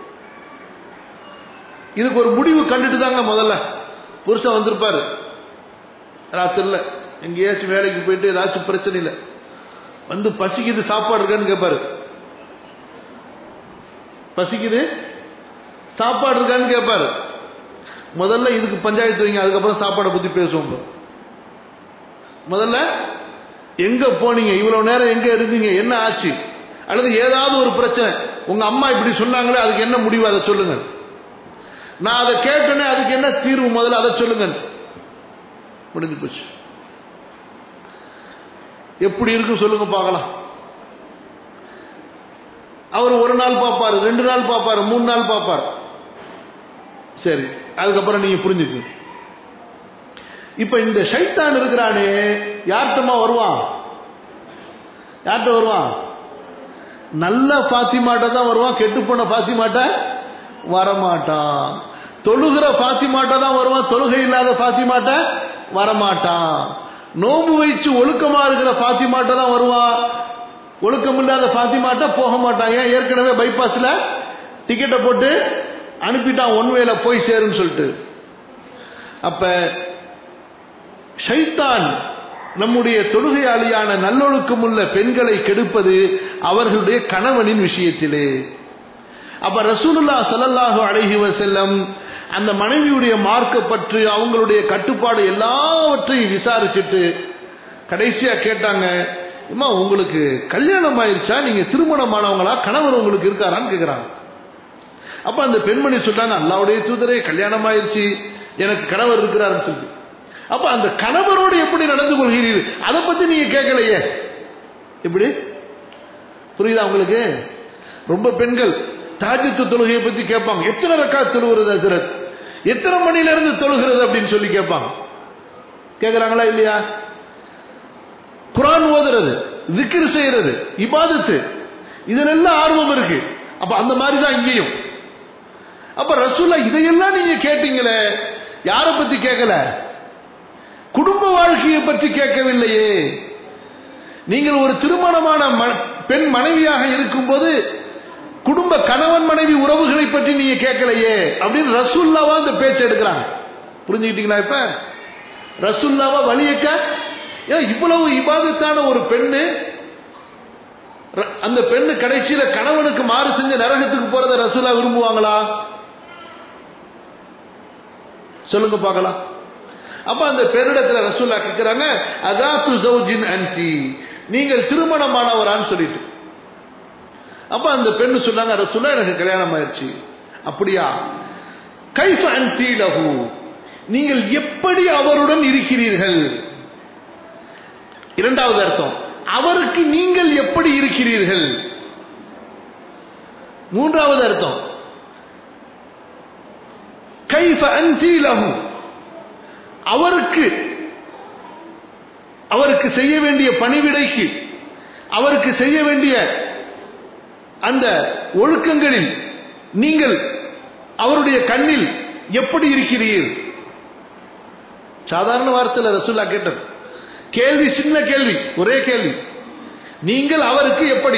இதுக்கு ஒரு முடிவு கண்டுட்டு தாங்க முதல்ல புருஷன் வந்திருப்பாரு ராத்திரில எங்கேயாச்சும் வேலைக்கு போயிட்டு ஏதாச்சும் பிரச்சனை இல்லை வந்து பசிக்குது சாப்பாடு இருக்கான்னு கேட்பாரு பசிக்குது சாப்பாடு இருக்கான்னு கேட்பாரு முதல்ல இதுக்கு பஞ்சாயத்து வைங்க அதுக்கப்புறம் சாப்பாடை பத்தி பேசுவோம் முதல்ல எங்க போனீங்க இவ்வளவு நேரம் எங்க இருந்தீங்க என்ன ஆச்சு அல்லது ஏதாவது ஒரு பிரச்சனை உங்க அம்மா இப்படி சொன்னாங்களே அதுக்கு என்ன முடிவு அதை சொல்லுங்க நான் அதை கேட்டேனே அதுக்கு என்ன தீர்வு முதல்ல அதை சொல்லுங்க முடிஞ்சு போச்சு எப்படி இருக்கும் சொல்லுங்க பார்க்கலாம் அவர் ஒரு நாள் பார்ப்பாரு ரெண்டு நாள் பார்ப்பாரு மூணு நாள் பார்ப்பாரு சரி அதுக்கப்புறம் நீங்க புரிஞ்சுக்கு இப்ப இந்த ஷைத்தான் இருக்கிறானே யார்கிட்டமா வருவான் யார்கிட்ட வருவான் நல்ல பாத்திமாட்ட தான் வருவான் கெட்டு போன பாத்திமாட்ட வரமாட்டான் தொழுகிற பாத்திமாட்ட தான் வருவான் தொழுகை இல்லாத பாத்திமாட்ட வரமாட்டான் நோம்பு வைச்சு ஒழுக்கமா இருக்கிற பாத்திமாட்ட தான் வருவான் ஒழுக்கம் இல்லாத பாத்திமாட்ட போக மாட்டான் ஏன் ஏற்கனவே பைபாஸ்ல டிக்கெட்டை போட்டு அனுப்பிட்டான் ஒன் வேல போய் சேருன்னு சொல்லிட்டு அப்ப ஷைத்தான் நம்முடைய தொழுகையாளியான நல்லொழுக்கம் உள்ள பெண்களை கெடுப்பது அவர்களுடைய கணவனின் விஷயத்திலே அப்ப ரசூலுல்லா சல்லல்லாஹு அலைஹி வஸல்லம் அந்த மனைவியுடைய மார்க்க பற்று அவங்களுடைய கட்டுப்பாடு எல்லாவற்றையும் விசாரிச்சுட்டு கடைசியா கேட்டாங்க அம்மா உங்களுக்கு கல்யாணம் ஆயிருச்சா நீங்க திருமணமானவங்களா கணவர் உங்களுக்கு இருக்காரான்னு கேக்குறாங்க அப்ப அந்த பெண்மணி சொல்றாங்க அல்லாவுடைய தூதரே கல்யாணம் ஆயிருச்சு எனக்கு கணவர் இருக்கிறாருன்னு சொல்லி அப்ப அந்த கணவரோடு எப்படி நடந்து கொள்கிறீர்கள் அதை பத்தி நீங்க கேட்கலையே எப்படி புரியுதா உங்களுக்கு ரொம்ப பெண்கள் தாஜத்து தொழுகையை பத்தி கேட்பாங்க எத்தனை ரக்கா தொழுகிறது ஹசரத் எத்தனை மணில இருந்து தொழுகிறது அப்படின்னு சொல்லி கேட்பாங்க கேக்குறாங்களா இல்லையா குரான் ஓதுறது திக்ரு செய்யறது இபாதத்து இதுல ஆர்வம் இருக்கு அப்ப அந்த மாதிரி தான் இங்கேயும் அப்ப ரசூல்லா இதையெல்லாம் நீங்க கேட்டீங்களே யார பத்தி கேட்கல குடும்ப வாழ்க்கையை பற்றி கேட்கவில்லையே நீங்கள் ஒரு திருமணமான பெண் மனைவியாக இருக்கும்போது குடும்ப கணவன் மனைவி உறவுகளை பற்றி நீங்க கேட்கலையே அப்படின்னு ரசூல்லாவா அந்த பேச்சு எடுக்கிறாங்க புரிஞ்சுக்கிட்டீங்களா இப்ப ரசூல்லாவா வழியக்க ஏன்னா இவ்வளவு இபாதத்தான ஒரு பெண்ணு அந்த பெண்ணு கடைசியில கணவனுக்கு மாறு செஞ்ச நரகத்துக்கு போறத ரசூலா விரும்புவாங்களா சொல்லுங்க பார்க்கலாம் அப்ப அந்த பெண்ணிடத்துல ரசூல்லா கேட்கிறாங்க அதாத்து ஜௌஜின் அன்சி நீங்கள் திருமணமானவரான்னு சொல்லிட்டு அப்ப அந்த பெண்ணு சொன்னாங்க ரசூல்லா எனக்கு கல்யாணம் ஆயிடுச்சு அப்படியா கைஃப அன்சி லஹு நீங்கள் எப்படி அவருடன் இருக்கிறீர்கள் இரண்டாவது அர்த்தம் அவருக்கு நீங்கள் எப்படி இருக்கிறீர்கள் மூன்றாவது அர்த்தம் கைஃப அன்சி லஹு அவருக்கு அவருக்கு செய்ய வேண்டிய பணிவிடைக்கு அவருக்கு செய்ய வேண்டிய அந்த ஒழுக்கங்களில் நீங்கள் அவருடைய கண்ணில் எப்படி இருக்கிறீர் சாதாரண வார்த்தையில் ரசூல்லா கேட்டது கேள்வி சின்ன கேள்வி ஒரே கேள்வி நீங்கள் அவருக்கு எப்படி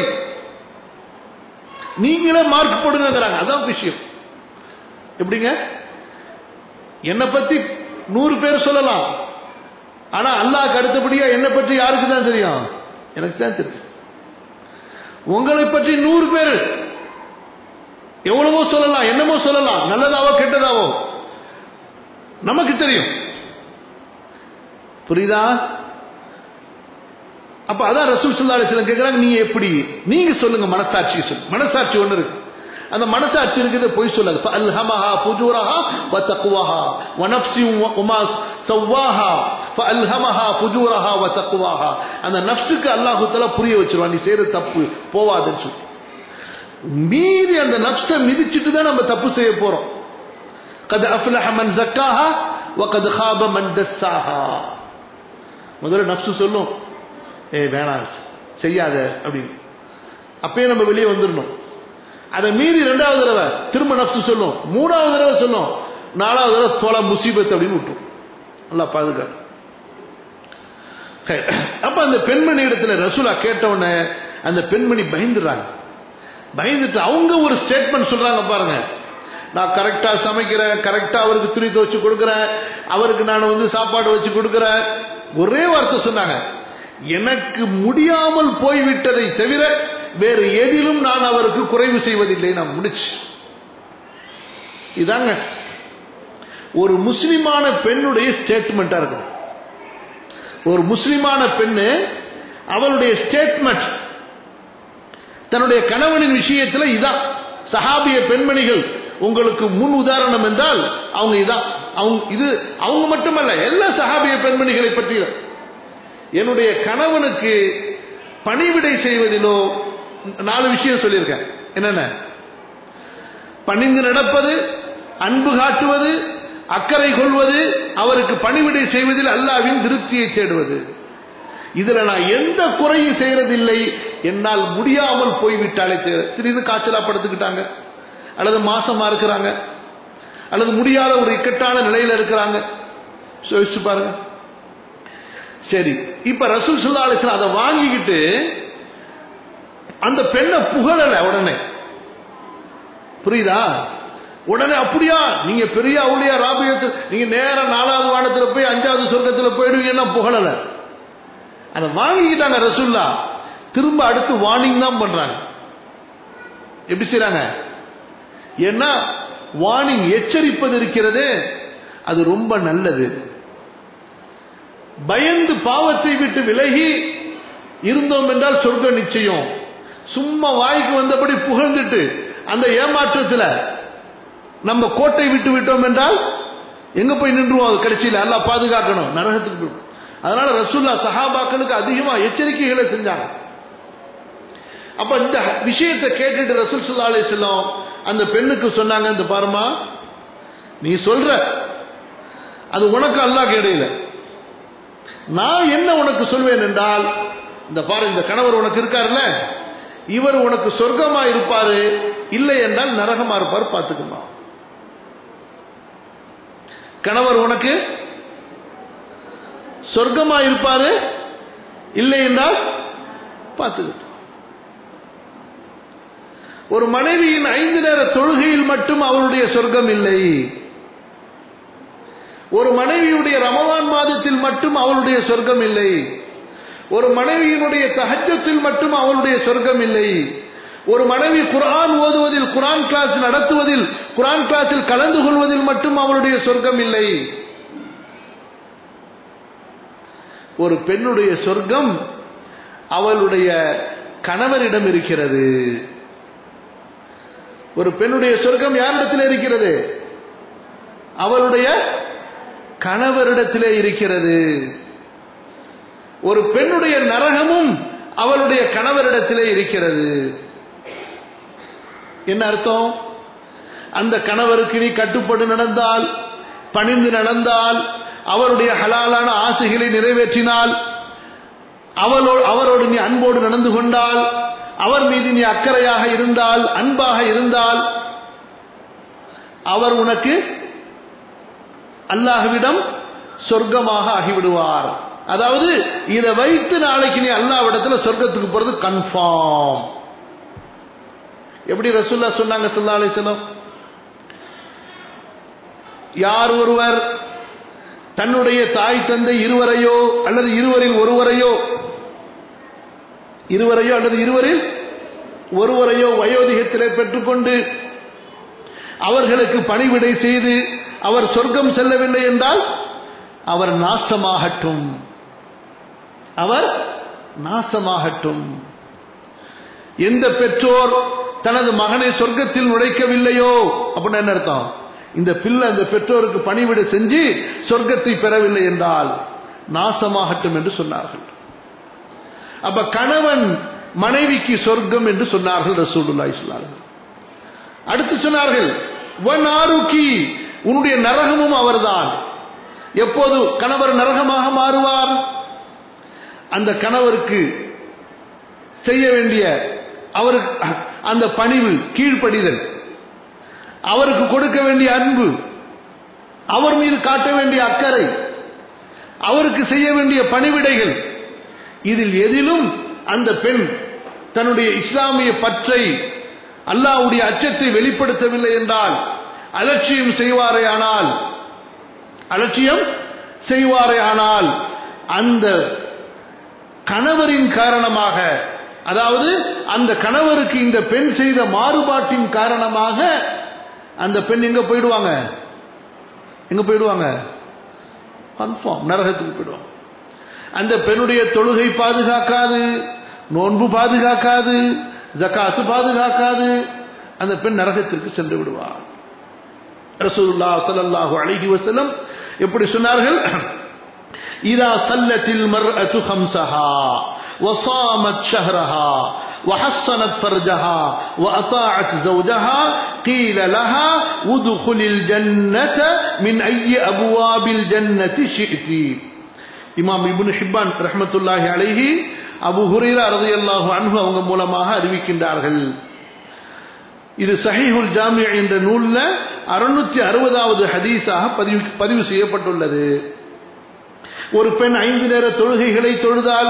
நீங்களே மார்க் போடுங்கிறாங்க அதான் விஷயம் எப்படிங்க என்னை பத்தி நூறு பேர் சொல்லலாம் ஆனா அல்லாஹ்க்கு அடுத்தபடியா என்னை பற்றி யாருக்கு தான் தெரியும் எனக்கு தான் தெரியும் உங்களை பற்றி நூறு பேர் எவ்வளவோ சொல்லலாம் என்னமோ சொல்லலாம் நல்லதாவோ கெட்டதாவோ நமக்கு தெரியும் புரியுதா அப்ப அதான் ரசூல் சல்லா அலிஸ்லாம் கேட்கிறாங்க நீங்க எப்படி நீங்க சொல்லுங்க மனசாட்சி சொல்லு மனசாட்சி ஒண்ணு இருக்கு அந்த மனசாட்சி இருக்குது பொய் சொல்லாது فألهمها فجورها وتقواها ونفس وما سواها فألهمها فجورها وتقواها அந்த நஃப்ஸுக்கு அல்லாஹ் தஆலா புரிய வச்சிருவான் நீ செய்யற தப்பு போவாதுன்னு சொல்லி மீறி அந்த நஃப்ஸை மிதிச்சிட்டு தான் நம்ம தப்பு செய்ய போறோம் قد أفلح من زكاها وقد خاب من دساها முதல்ல நஃப்ஸு சொல்லும் ஏய் வேணாம் செய்யாத அப்படின்னு அப்பயே நம்ம வெளியே வந்துடணும் அதை மீறி ரெண்டாவது தடவை திரும்ப நப்சு சொல்லும் மூணாவது தடவை சொல்லும் நாலாவது தடவை தோலா முசீபத் அப்படின்னு விட்டும் நல்லா பாதுகாப்பு அப்ப அந்த பெண்மணி இடத்துல ரசூலா கேட்டவுடனே அந்த பெண்மணி பயந்துடுறாங்க பயந்துட்டு அவங்க ஒரு ஸ்டேட்மெண்ட் சொல்றாங்க பாருங்க நான் கரெக்டா சமைக்கிறேன் கரெக்டா அவருக்கு துணி துவச்சு கொடுக்குறேன் அவருக்கு நான் வந்து சாப்பாடு வச்சு கொடுக்குறேன் ஒரே வார்த்தை சொன்னாங்க எனக்கு முடியாமல் போய்விட்டதை தவிர வேறு எதிலும் நான் அவருக்கு குறைவு செய்வதில்லை நான் முடிச்சு இதாங்க ஒரு முஸ்லிமான பெண்ணுடைய ஸ்டேட்மெண்டா இருக்கும் ஒரு முஸ்லிமான பெண்ணு அவளுடைய ஸ்டேட்மெண்ட் தன்னுடைய கணவனின் விஷயத்தில் இதான் சஹாபிய பெண்மணிகள் உங்களுக்கு முன் உதாரணம் என்றால் அவங்க இதான் அவங்க இது அவங்க மட்டுமல்ல எல்லா சஹாபிய பெண்மணிகளை பற்றி என்னுடைய கணவனுக்கு பணிவிடை செய்வதிலோ நாலு விஷயம் சொல்லியிருக்கேன் என்னென்ன பணிந்து நடப்பது அன்பு காட்டுவது அக்கறை கொள்வது அவருக்கு பணிவிடை செய்வதில் அல்லாவின் திருப்தியை தேடுவது இதுல நான் எந்த குறையும் செய்யறதில்லை என்னால் முடியாமல் போய்விட்டாலே திடீர்னு காய்ச்சலா படுத்துக்கிட்டாங்க அல்லது மாசமா இருக்கிறாங்க அல்லது முடியாத ஒரு இக்கட்டான நிலையில இருக்கிறாங்க யோசிச்சு பாருங்க சரி இப்ப ரசூல் சுல்லா அலிஸ்லாம் அதை வாங்கிக்கிட்டு அந்த பெண்ணை புகழல உடனே புரியுதா உடனே அப்படியா நீங்க பெரிய அவுளியா ராபியத்து நீங்க நேர நாலாவது வானத்துல போய் அஞ்சாவது சொர்க்கத்துல போயிடுவீங்கன்னா புகழல அதை வாங்கிக்கிட்டாங்க ரசுல்லா திரும்ப அடுத்து வார்னிங் தான் பண்றாங்க எப்படி செய்யறாங்க ஏன்னா வார்னிங் எச்சரிப்பது இருக்கிறதே அது ரொம்ப நல்லது பயந்து பாவத்தை விட்டு விலகி இருந்தோம் என்றால் சொர்க்கம் நிச்சயம் சும்மா வாய்க்கு வந்தபடி புகழ்ந்துட்டு அந்த ஏமாற்றத்தில் நம்ம கோட்டை விட்டு விட்டோம் என்றால் எங்க போய் நின்றுவோம் அது கடைசியில் எல்லாம் பாதுகாக்கணும் நரகத்துக்கு போய் அதனால ரசூல்லா சஹாபாக்களுக்கு அதிகமா எச்சரிக்கைகளை செஞ்சாங்க அப்ப இந்த விஷயத்தை கேட்டுட்டு ரசூல் சுல்லா அலி செல்லம் அந்த பெண்ணுக்கு சொன்னாங்க இந்த பாருமா நீ சொல்ற அது உனக்கு அல்லாஹ் இடையில நான் என்ன உனக்கு சொல்வேன் என்றால் இந்த பாரு இந்த கணவர் உனக்கு இருக்காருல்ல இவர் உனக்கு சொர்க்கமா இருப்பாரு இல்லை என்றால் நரகமா இருப்பார் பார்த்துக்குமா கணவர் உனக்கு சொர்க்கமா இருப்பாரு இல்லை என்றால் பார்த்துக்கிட்டோம் ஒரு மனைவியின் ஐந்து நேர தொழுகையில் மட்டும் அவருடைய சொர்க்கம் இல்லை ஒரு மனைவியுடைய ரமவான் மாதத்தில் மட்டும் அவளுடைய சொர்க்கம் இல்லை ஒரு மனைவியினுடைய தஹஜத்தில் மட்டும் அவளுடைய சொர்க்கம் இல்லை ஒரு மனைவி குரான் ஓதுவதில் குரான் கிளாஸ் நடத்துவதில் குரான் கிளாஸில் கலந்து கொள்வதில் மட்டும் அவளுடைய சொர்க்கம் இல்லை ஒரு பெண்ணுடைய சொர்க்கம் அவளுடைய கணவரிடம் இருக்கிறது ஒரு பெண்ணுடைய சொர்க்கம் யாரிடத்தில் இருக்கிறது அவளுடைய கணவரிடத்திலே இருக்கிறது ஒரு பெண்ணுடைய நரகமும் அவளுடைய கணவரிடத்திலே இருக்கிறது என்ன அர்த்தம் அந்த கணவருக்கு நீ கட்டுப்பட்டு நடந்தால் பணிந்து நடந்தால் அவருடைய ஹலாலான ஆசைகளை நிறைவேற்றினால் அவளோடு அவரோடு நீ அன்போடு நடந்து கொண்டால் அவர் மீது நீ அக்கறையாக இருந்தால் அன்பாக இருந்தால் அவர் உனக்கு அல்லாஹ்விடம் சொர்க்கமாக ஆகிவிடுவார் அதாவது இதை வைத்து நாளைக்கு நீ அல்லாவிடத்துல சொர்க்கத்துக்கு போறது கன்ஃபார்ம் எப்படி ரசூல்லா சொன்னாங்க சல்லா அலிசலம் யார் ஒருவர் தன்னுடைய தாய் தந்தை இருவரையோ அல்லது இருவரில் ஒருவரையோ இருவரையோ அல்லது இருவரில் ஒருவரையோ வயோதிகத்திலே பெற்றுக்கொண்டு அவர்களுக்கு பணிவிடை செய்து அவர் சொர்க்கம் செல்லவில்லை என்றால் அவர் நாசமாகட்டும் அவர் நாசமாகட்டும் எந்த பெற்றோர் தனது மகனை சொர்க்கத்தில் நுழைக்கவில்லையோ அப்படின்னு என்ன அர்த்தம் இந்த பிள்ளை அந்த பெற்றோருக்கு பணிவிட செஞ்சு சொர்க்கத்தை பெறவில்லை என்றால் நாசமாகட்டும் என்று சொன்னார்கள் அப்ப கணவன் மனைவிக்கு சொர்க்கம் என்று சொன்னார்கள் ரசூலுல்லா இஸ்லாம் அடுத்து சொன்னார்கள் வன் ஆருக்கி உன்னுடைய நரகமும் அவர்தான் எப்போது கணவர் நரகமாக மாறுவார் அந்த கணவருக்கு செய்ய வேண்டிய அவருக்கு அந்த பணிவு கீழ்ப்படிதல் அவருக்கு கொடுக்க வேண்டிய அன்பு அவர் மீது காட்ட வேண்டிய அக்கறை அவருக்கு செய்ய வேண்டிய பணிவிடைகள் இதில் எதிலும் அந்த பெண் தன்னுடைய இஸ்லாமிய பற்றை அல்லாவுடைய அச்சத்தை வெளிப்படுத்தவில்லை என்றால் அலட்சியம் செய்வாரே ஆனால் அலட்சியம் செய்வாரே ஆனால் அந்த கணவரின் காரணமாக அதாவது அந்த கணவருக்கு இந்த பெண் செய்த மாறுபாட்டின் காரணமாக அந்த பெண் எங்க போயிடுவாங்க எங்க போயிடுவாங்க கன்ஃபார்ம் நரகத்துக்கு போயிடுவாங்க அந்த பெண்ணுடைய தொழுகை பாதுகாக்காது நோன்பு பாதுகாக்காது ஜக்காத்து பாதுகாக்காது அந்த பெண் நரகத்திற்கு சென்று விடுவார் ரசூலுல்லா ஸல்லல்லாஹு அலைஹி வஸல்லம் எப்படி சொன்னார்கள் இதா சல்லத்தில் மர்அத்து ஹம்சஹா وصامت شهرها وحصنت فرجها وأطاعت زوجها قيل لها ادخل الجنة من أي أبواب الجنة شئت இமாம் இப்னு ஹிப்பான் ரஹ்மத்துல்லாஹி அலைஹி அபு ஹுரைரா ரலியல்லாஹு அன்ஹு அவங்க மூலமாக அறிவிக்கின்றார்கள் இது சஹீஹுல் ஜாமி என்ற நூல்ல அறுநூத்தி அறுபதாவது ஹதீஸாக பதிவு பதிவு செய்யப்பட்டுள்ளது ஒரு பெண் ஐந்து நேர தொழுகைகளை தொழுதால்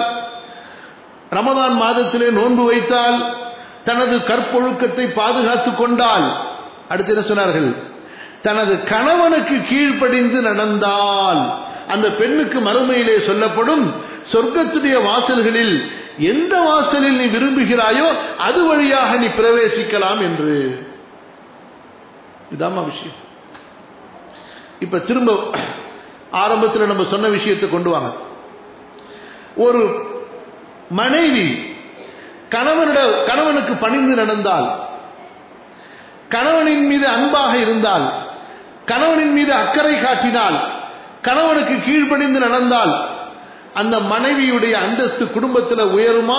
ரமதான் மாதத்திலே நோன்பு வைத்தால் தனது கற்பொழுக்கத்தை பாதுகாத்துக் கொண்டால் அடுத்து என்ன சொன்னார்கள் தனது கணவனுக்கு கீழ்ப்படிந்து நடந்தால் அந்த பெண்ணுக்கு மறுமையிலே சொல்லப்படும் சொர்க்கத்துடைய வாசல்களில் எந்த வாசலில் நீ விரும்புகிறாயோ அது வழியாக நீ பிரவேசிக்கலாம் என்று இதாம்மா விஷயம் இப்ப திரும்ப ஆரம்பத்தில் நம்ம சொன்ன விஷயத்தை கொண்டு வாங்க ஒரு மனைவி கணவனிட கணவனுக்கு பணிந்து நடந்தால் கணவனின் மீது அன்பாக இருந்தால் கணவனின் மீது அக்கறை காட்டினால் கணவனுக்கு கீழ்ப்படிந்து நடந்தால் அந்த மனைவியுடைய அந்தஸ்து குடும்பத்தில் உயருமா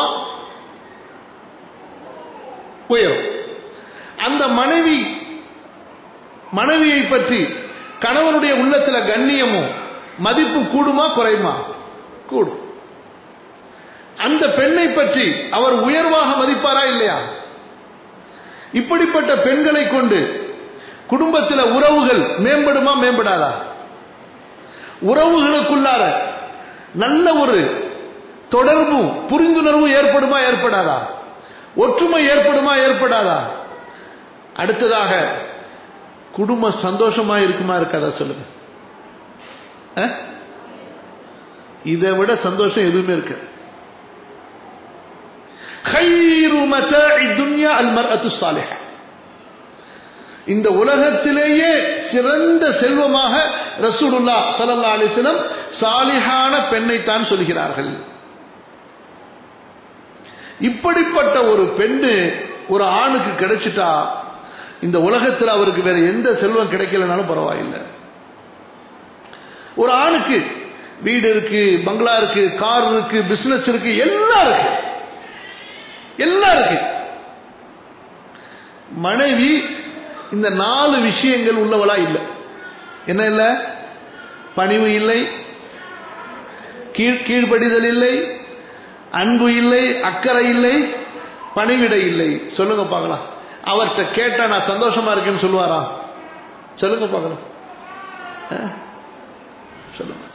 உயரும் அந்த மனைவி மனைவியை பற்றி கணவனுடைய உள்ளத்தில் கண்ணியமும் மதிப்பு கூடுமா குறையுமா கூடும் அந்த பெண்ணை பற்றி அவர் உயர்வாக மதிப்பாரா இல்லையா இப்படிப்பட்ட பெண்களை கொண்டு குடும்பத்தில் உறவுகள் மேம்படுமா மேம்படாதா உறவுகளுக்குள்ளார நல்ல ஒரு தொடர்பும் புரிந்துணர்வும் ஏற்படுமா ஏற்படாதா ஒற்றுமை ஏற்படுமா ஏற்படாதா அடுத்ததாக குடும்பம் சந்தோஷமா இருக்குமா இருக்காதா சொல்லுங்க இதை விட சந்தோஷம் எதுவுமே இருக்கு இந்த உலகத்திலேயே சிறந்த செல்வமாக ரசூலுல்லா சல்லா அலிஸ்லம் சாலிஹான பெண்ணைத்தான் சொல்கிறார்கள் இப்படிப்பட்ட ஒரு பெண்ணு ஒரு ஆணுக்கு கிடைச்சிட்டா இந்த உலகத்தில் அவருக்கு வேற எந்த செல்வம் கிடைக்கலனாலும் பரவாயில்லை ஒரு ஆணுக்கு வீடு இருக்கு பங்களா இருக்கு கார் இருக்கு பிசினஸ் இருக்கு எல்லாம் இருக்கு எல்லாம் இருக்கு மனைவி இந்த நாலு விஷயங்கள் உள்ளவளா இல்லை என்ன இல்லை பணிவு இல்லை கீழ் கீழ்ப்படிதல் இல்லை அன்பு இல்லை அக்கறை இல்லை பணிவிடை இல்லை சொல்லுங்க பார்க்கலாம் அவர்கிட்ட கேட்டா நான் சந்தோஷமா இருக்கேன்னு சொல்லுவாரா சொல்லுங்க பார்க்கலாம் சொல்ல மாட்டேன்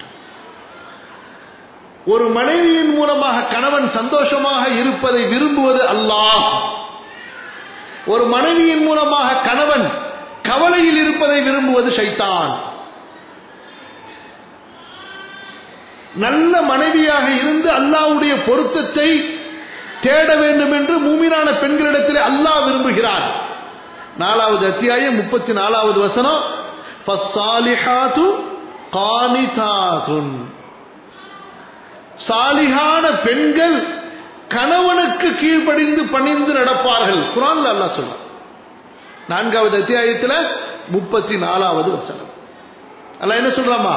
ஒரு மனைவியின் மூலமாக கணவன் சந்தோஷமாக இருப்பதை விரும்புவது அல்லாஹ் ஒரு மனைவியின் மூலமாக கணவன் கவலையில் இருப்பதை விரும்புவது சைத்தான் நல்ல மனைவியாக இருந்து அல்லாவுடைய பொருத்தத்தை தேட வேண்டும் என்று மூமினான பெண்களிடத்தில் அல்லாஹ் விரும்புகிறார் நாலாவது அத்தியாயம் முப்பத்தி நாலாவது வசனம் சாலிகான பெண்கள் கணவனுக்கு கீழ்ப்படிந்து பணிந்து நடப்பார்கள் குரான்ல அல்லா சொல்ல நான்காவது அத்தியாயத்தில் முப்பத்தி நாலாவது வசனம் அல்ல என்ன சொல்றாமா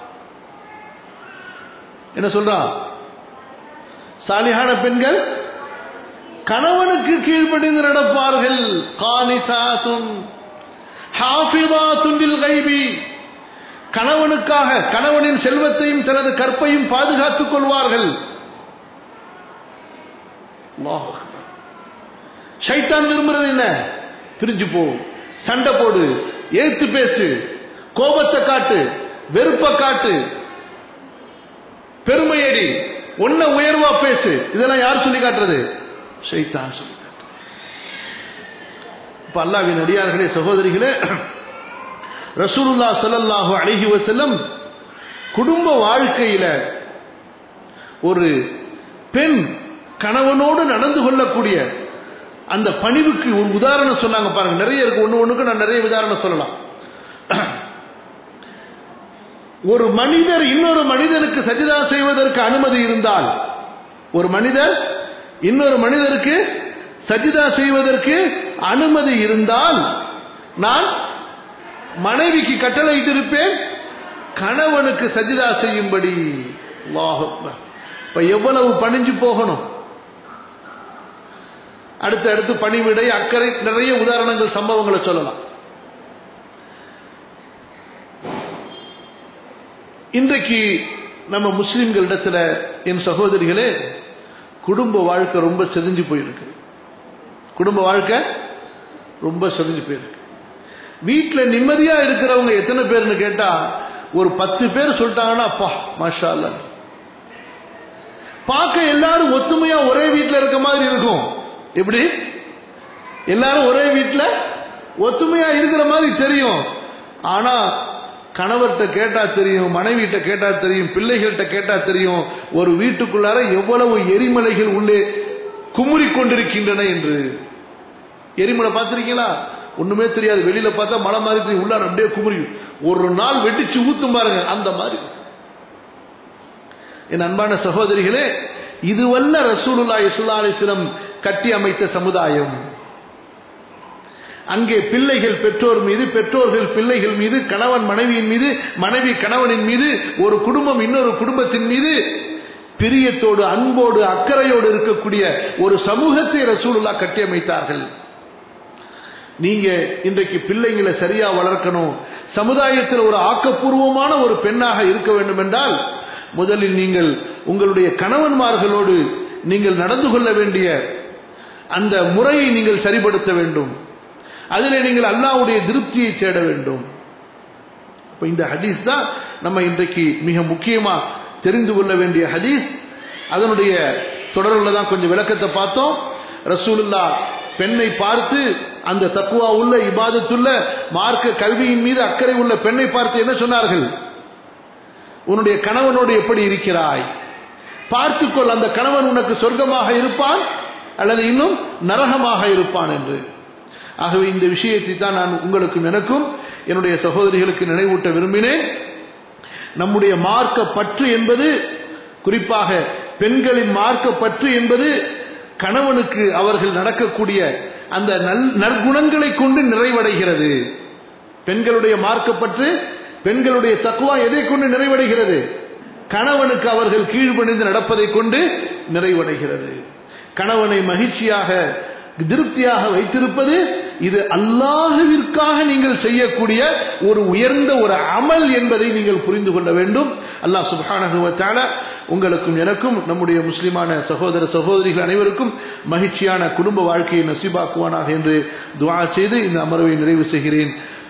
என்ன சொல்றான் சாலிகான பெண்கள் கணவனுக்கு கீழ்ப்படிந்து நடப்பார்கள் கானிதாத்துன் ஹாஃபிதாத்துன் கைபி கணவனுக்காக கணவனின் செல்வத்தையும் தனது கற்பையும் பாதுகாத்துக் கொள்வார்கள் ஷைத்தான் விரும்புறது என்ன பிரிஞ்சு போ சண்டை போடு ஏத்து பேசு கோபத்தை காட்டு வெறுப்ப காட்டு பெருமையடி ஒன்ன உயர்வா பேசு இதெல்லாம் யார் சொல்லி காட்டுறது ஷைத்தான் சொல்லி காட்டுறது இப்ப அல்லாவின் அடியார்களே சகோதரிகளே ரசூலுல்லா சல்லல்லாஹு அழகி வசல்லம் குடும்ப வாழ்க்கையில ஒரு பெண் கணவனோடு நடந்து கொள்ளக்கூடிய அந்த பணிவுக்கு ஒரு உதாரணம் சொன்னாங்க பாருங்க நிறைய இருக்கு ஒன்று ஒன்றுக்கு நான் நிறைய உதாரணம் சொல்லலாம் ஒரு மனிதர் இன்னொரு மனிதனுக்கு சஜிதா செய்வதற்கு அனுமதி இருந்தால் ஒரு மனிதர் இன்னொரு மனிதருக்கு சஜிதா செய்வதற்கு அனுமதி இருந்தால் நான் மனைவிக்கு கட்டளையிட்டிருப்பேன் கணவனுக்கு சஜிதா செய்யும்படி இப்ப எவ்வளவு பணிஞ்சு போகணும் அடுத்து அடுத்து பணிவிடை அக்கறை நிறைய உதாரணங்கள் சம்பவங்களை சொல்லலாம் இன்றைக்கு நம்ம முஸ்லிம்களிடத்துல என் சகோதரிகளே குடும்ப வாழ்க்கை ரொம்ப செதிஞ்சு போயிருக்கு குடும்ப வாழ்க்கை ரொம்ப செதிஞ்சு போயிருக்கு வீட்டில் நிம்மதியா இருக்கிறவங்க எத்தனை பேர்னு கேட்டா ஒரு பத்து பேர் சொல்லிட்டாங்கன்னா அப்பா மாஷா அல்ல பார்க்க எல்லாரும் ஒத்துமையா ஒரே வீட்டில் இருக்க மாதிரி இருக்கும் எப்படி எல்லாரும் ஒரே வீட்டில் ஒத்துமையா இருக்கிற மாதிரி தெரியும் ஆனா கணவர்கிட்ட கேட்டா தெரியும் மனைவிட்ட கேட்டா தெரியும் பிள்ளைகள்கிட்ட கேட்டா தெரியும் ஒரு வீட்டுக்குள்ளார எவ்வளவு எரிமலைகள் உள்ளே குமுறி கொண்டிருக்கின்றன என்று எரிமலை பார்த்திருக்கீங்களா ஒண்ணுமே தெரியாது வெளியில பார்த்தா மழை மாதிரி தெரியும் உள்ள அப்படியே குமரி ஒரு நாள் வெடிச்சு ஊத்தும் பாருங்க அந்த மாதிரி என் அன்பான சகோதரிகளே இதுவல்ல ரசூலுல்லா இஸ்லா அலிஸ்லம் கட்டி அமைத்த சமுதாயம் அங்கே பிள்ளைகள் பெற்றோர் மீது பெற்றோர்கள் பிள்ளைகள் மீது கணவன் மனைவியின் மீது மனைவி கணவனின் மீது ஒரு குடும்பம் இன்னொரு குடும்பத்தின் மீது பிரியத்தோடு அன்போடு அக்கறையோடு இருக்கக்கூடிய ஒரு சமூகத்தை ரசூலுல்லா கட்டியமைத்தார்கள் நீங்க இன்றைக்கு பிள்ளைங்களை சரியா வளர்க்கணும் சமுதாயத்தில் ஒரு ஆக்கப்பூர்வமான ஒரு பெண்ணாக இருக்க வேண்டும் என்றால் முதலில் நீங்கள் உங்களுடைய கணவன்மார்களோடு நீங்கள் நடந்து கொள்ள வேண்டிய அந்த முறையை நீங்கள் சரிபடுத்த வேண்டும் அதிலே நீங்கள் அல்லாவுடைய திருப்தியை தேட வேண்டும் அப்ப இந்த ஹதீஸ் தான் நம்ம இன்றைக்கு மிக முக்கியமா தெரிந்து கொள்ள வேண்டிய ஹதீஸ் அதனுடைய தொடர்ல தான் கொஞ்சம் விளக்கத்தை பார்த்தோம் ரசூலுல்லா பெண்ணை பார்த்து அந்த தக்குவா உள்ள இபாதத்துள்ள மார்க்க கல்வியின் மீது அக்கறை உள்ள பெண்ணை பார்த்து என்ன சொன்னார்கள் உன்னுடைய கணவனோடு எப்படி இருக்கிறாய் பார்த்துக்கொள் அந்த கணவன் உனக்கு சொர்க்கமாக இருப்பான் அல்லது இன்னும் நரகமாக இருப்பான் என்று ஆகவே இந்த விஷயத்தை தான் நான் உங்களுக்கும் எனக்கும் என்னுடைய சகோதரிகளுக்கு நினைவூட்ட விரும்பினேன் நம்முடைய மார்க்க பற்று என்பது குறிப்பாக பெண்களின் மார்க்க பற்று என்பது கணவனுக்கு அவர்கள் நடக்கக்கூடிய அந்த நல் நற்குணங்களை கொண்டு நிறைவடைகிறது பெண்களுடைய மார்க்கப்பற்று பெண்களுடைய தக்குவா எதை கொண்டு நிறைவடைகிறது கணவனுக்கு அவர்கள் கீழ்ப்பணிந்து நடப்பதை கொண்டு நிறைவடைகிறது கணவனை மகிழ்ச்சியாக திருப்தியாக வைத்திருப்பது இது அல்லாஹுவிற்காக நீங்கள் செய்யக்கூடிய ஒரு உயர்ந்த ஒரு அமல் என்பதை நீங்கள் புரிந்து கொள்ள வேண்டும் அல்லாஹ் சுபானகுவத்தால உங்களுக்கும் எனக்கும் நம்முடைய முஸ்லிமான சகோதர சகோதரிகள் அனைவருக்கும் மகிழ்ச்சியான குடும்ப வாழ்க்கையை நசிபாக்குவானாக என்று துவா செய்து இந்த அமர்வை நிறைவு செய்கிறேன்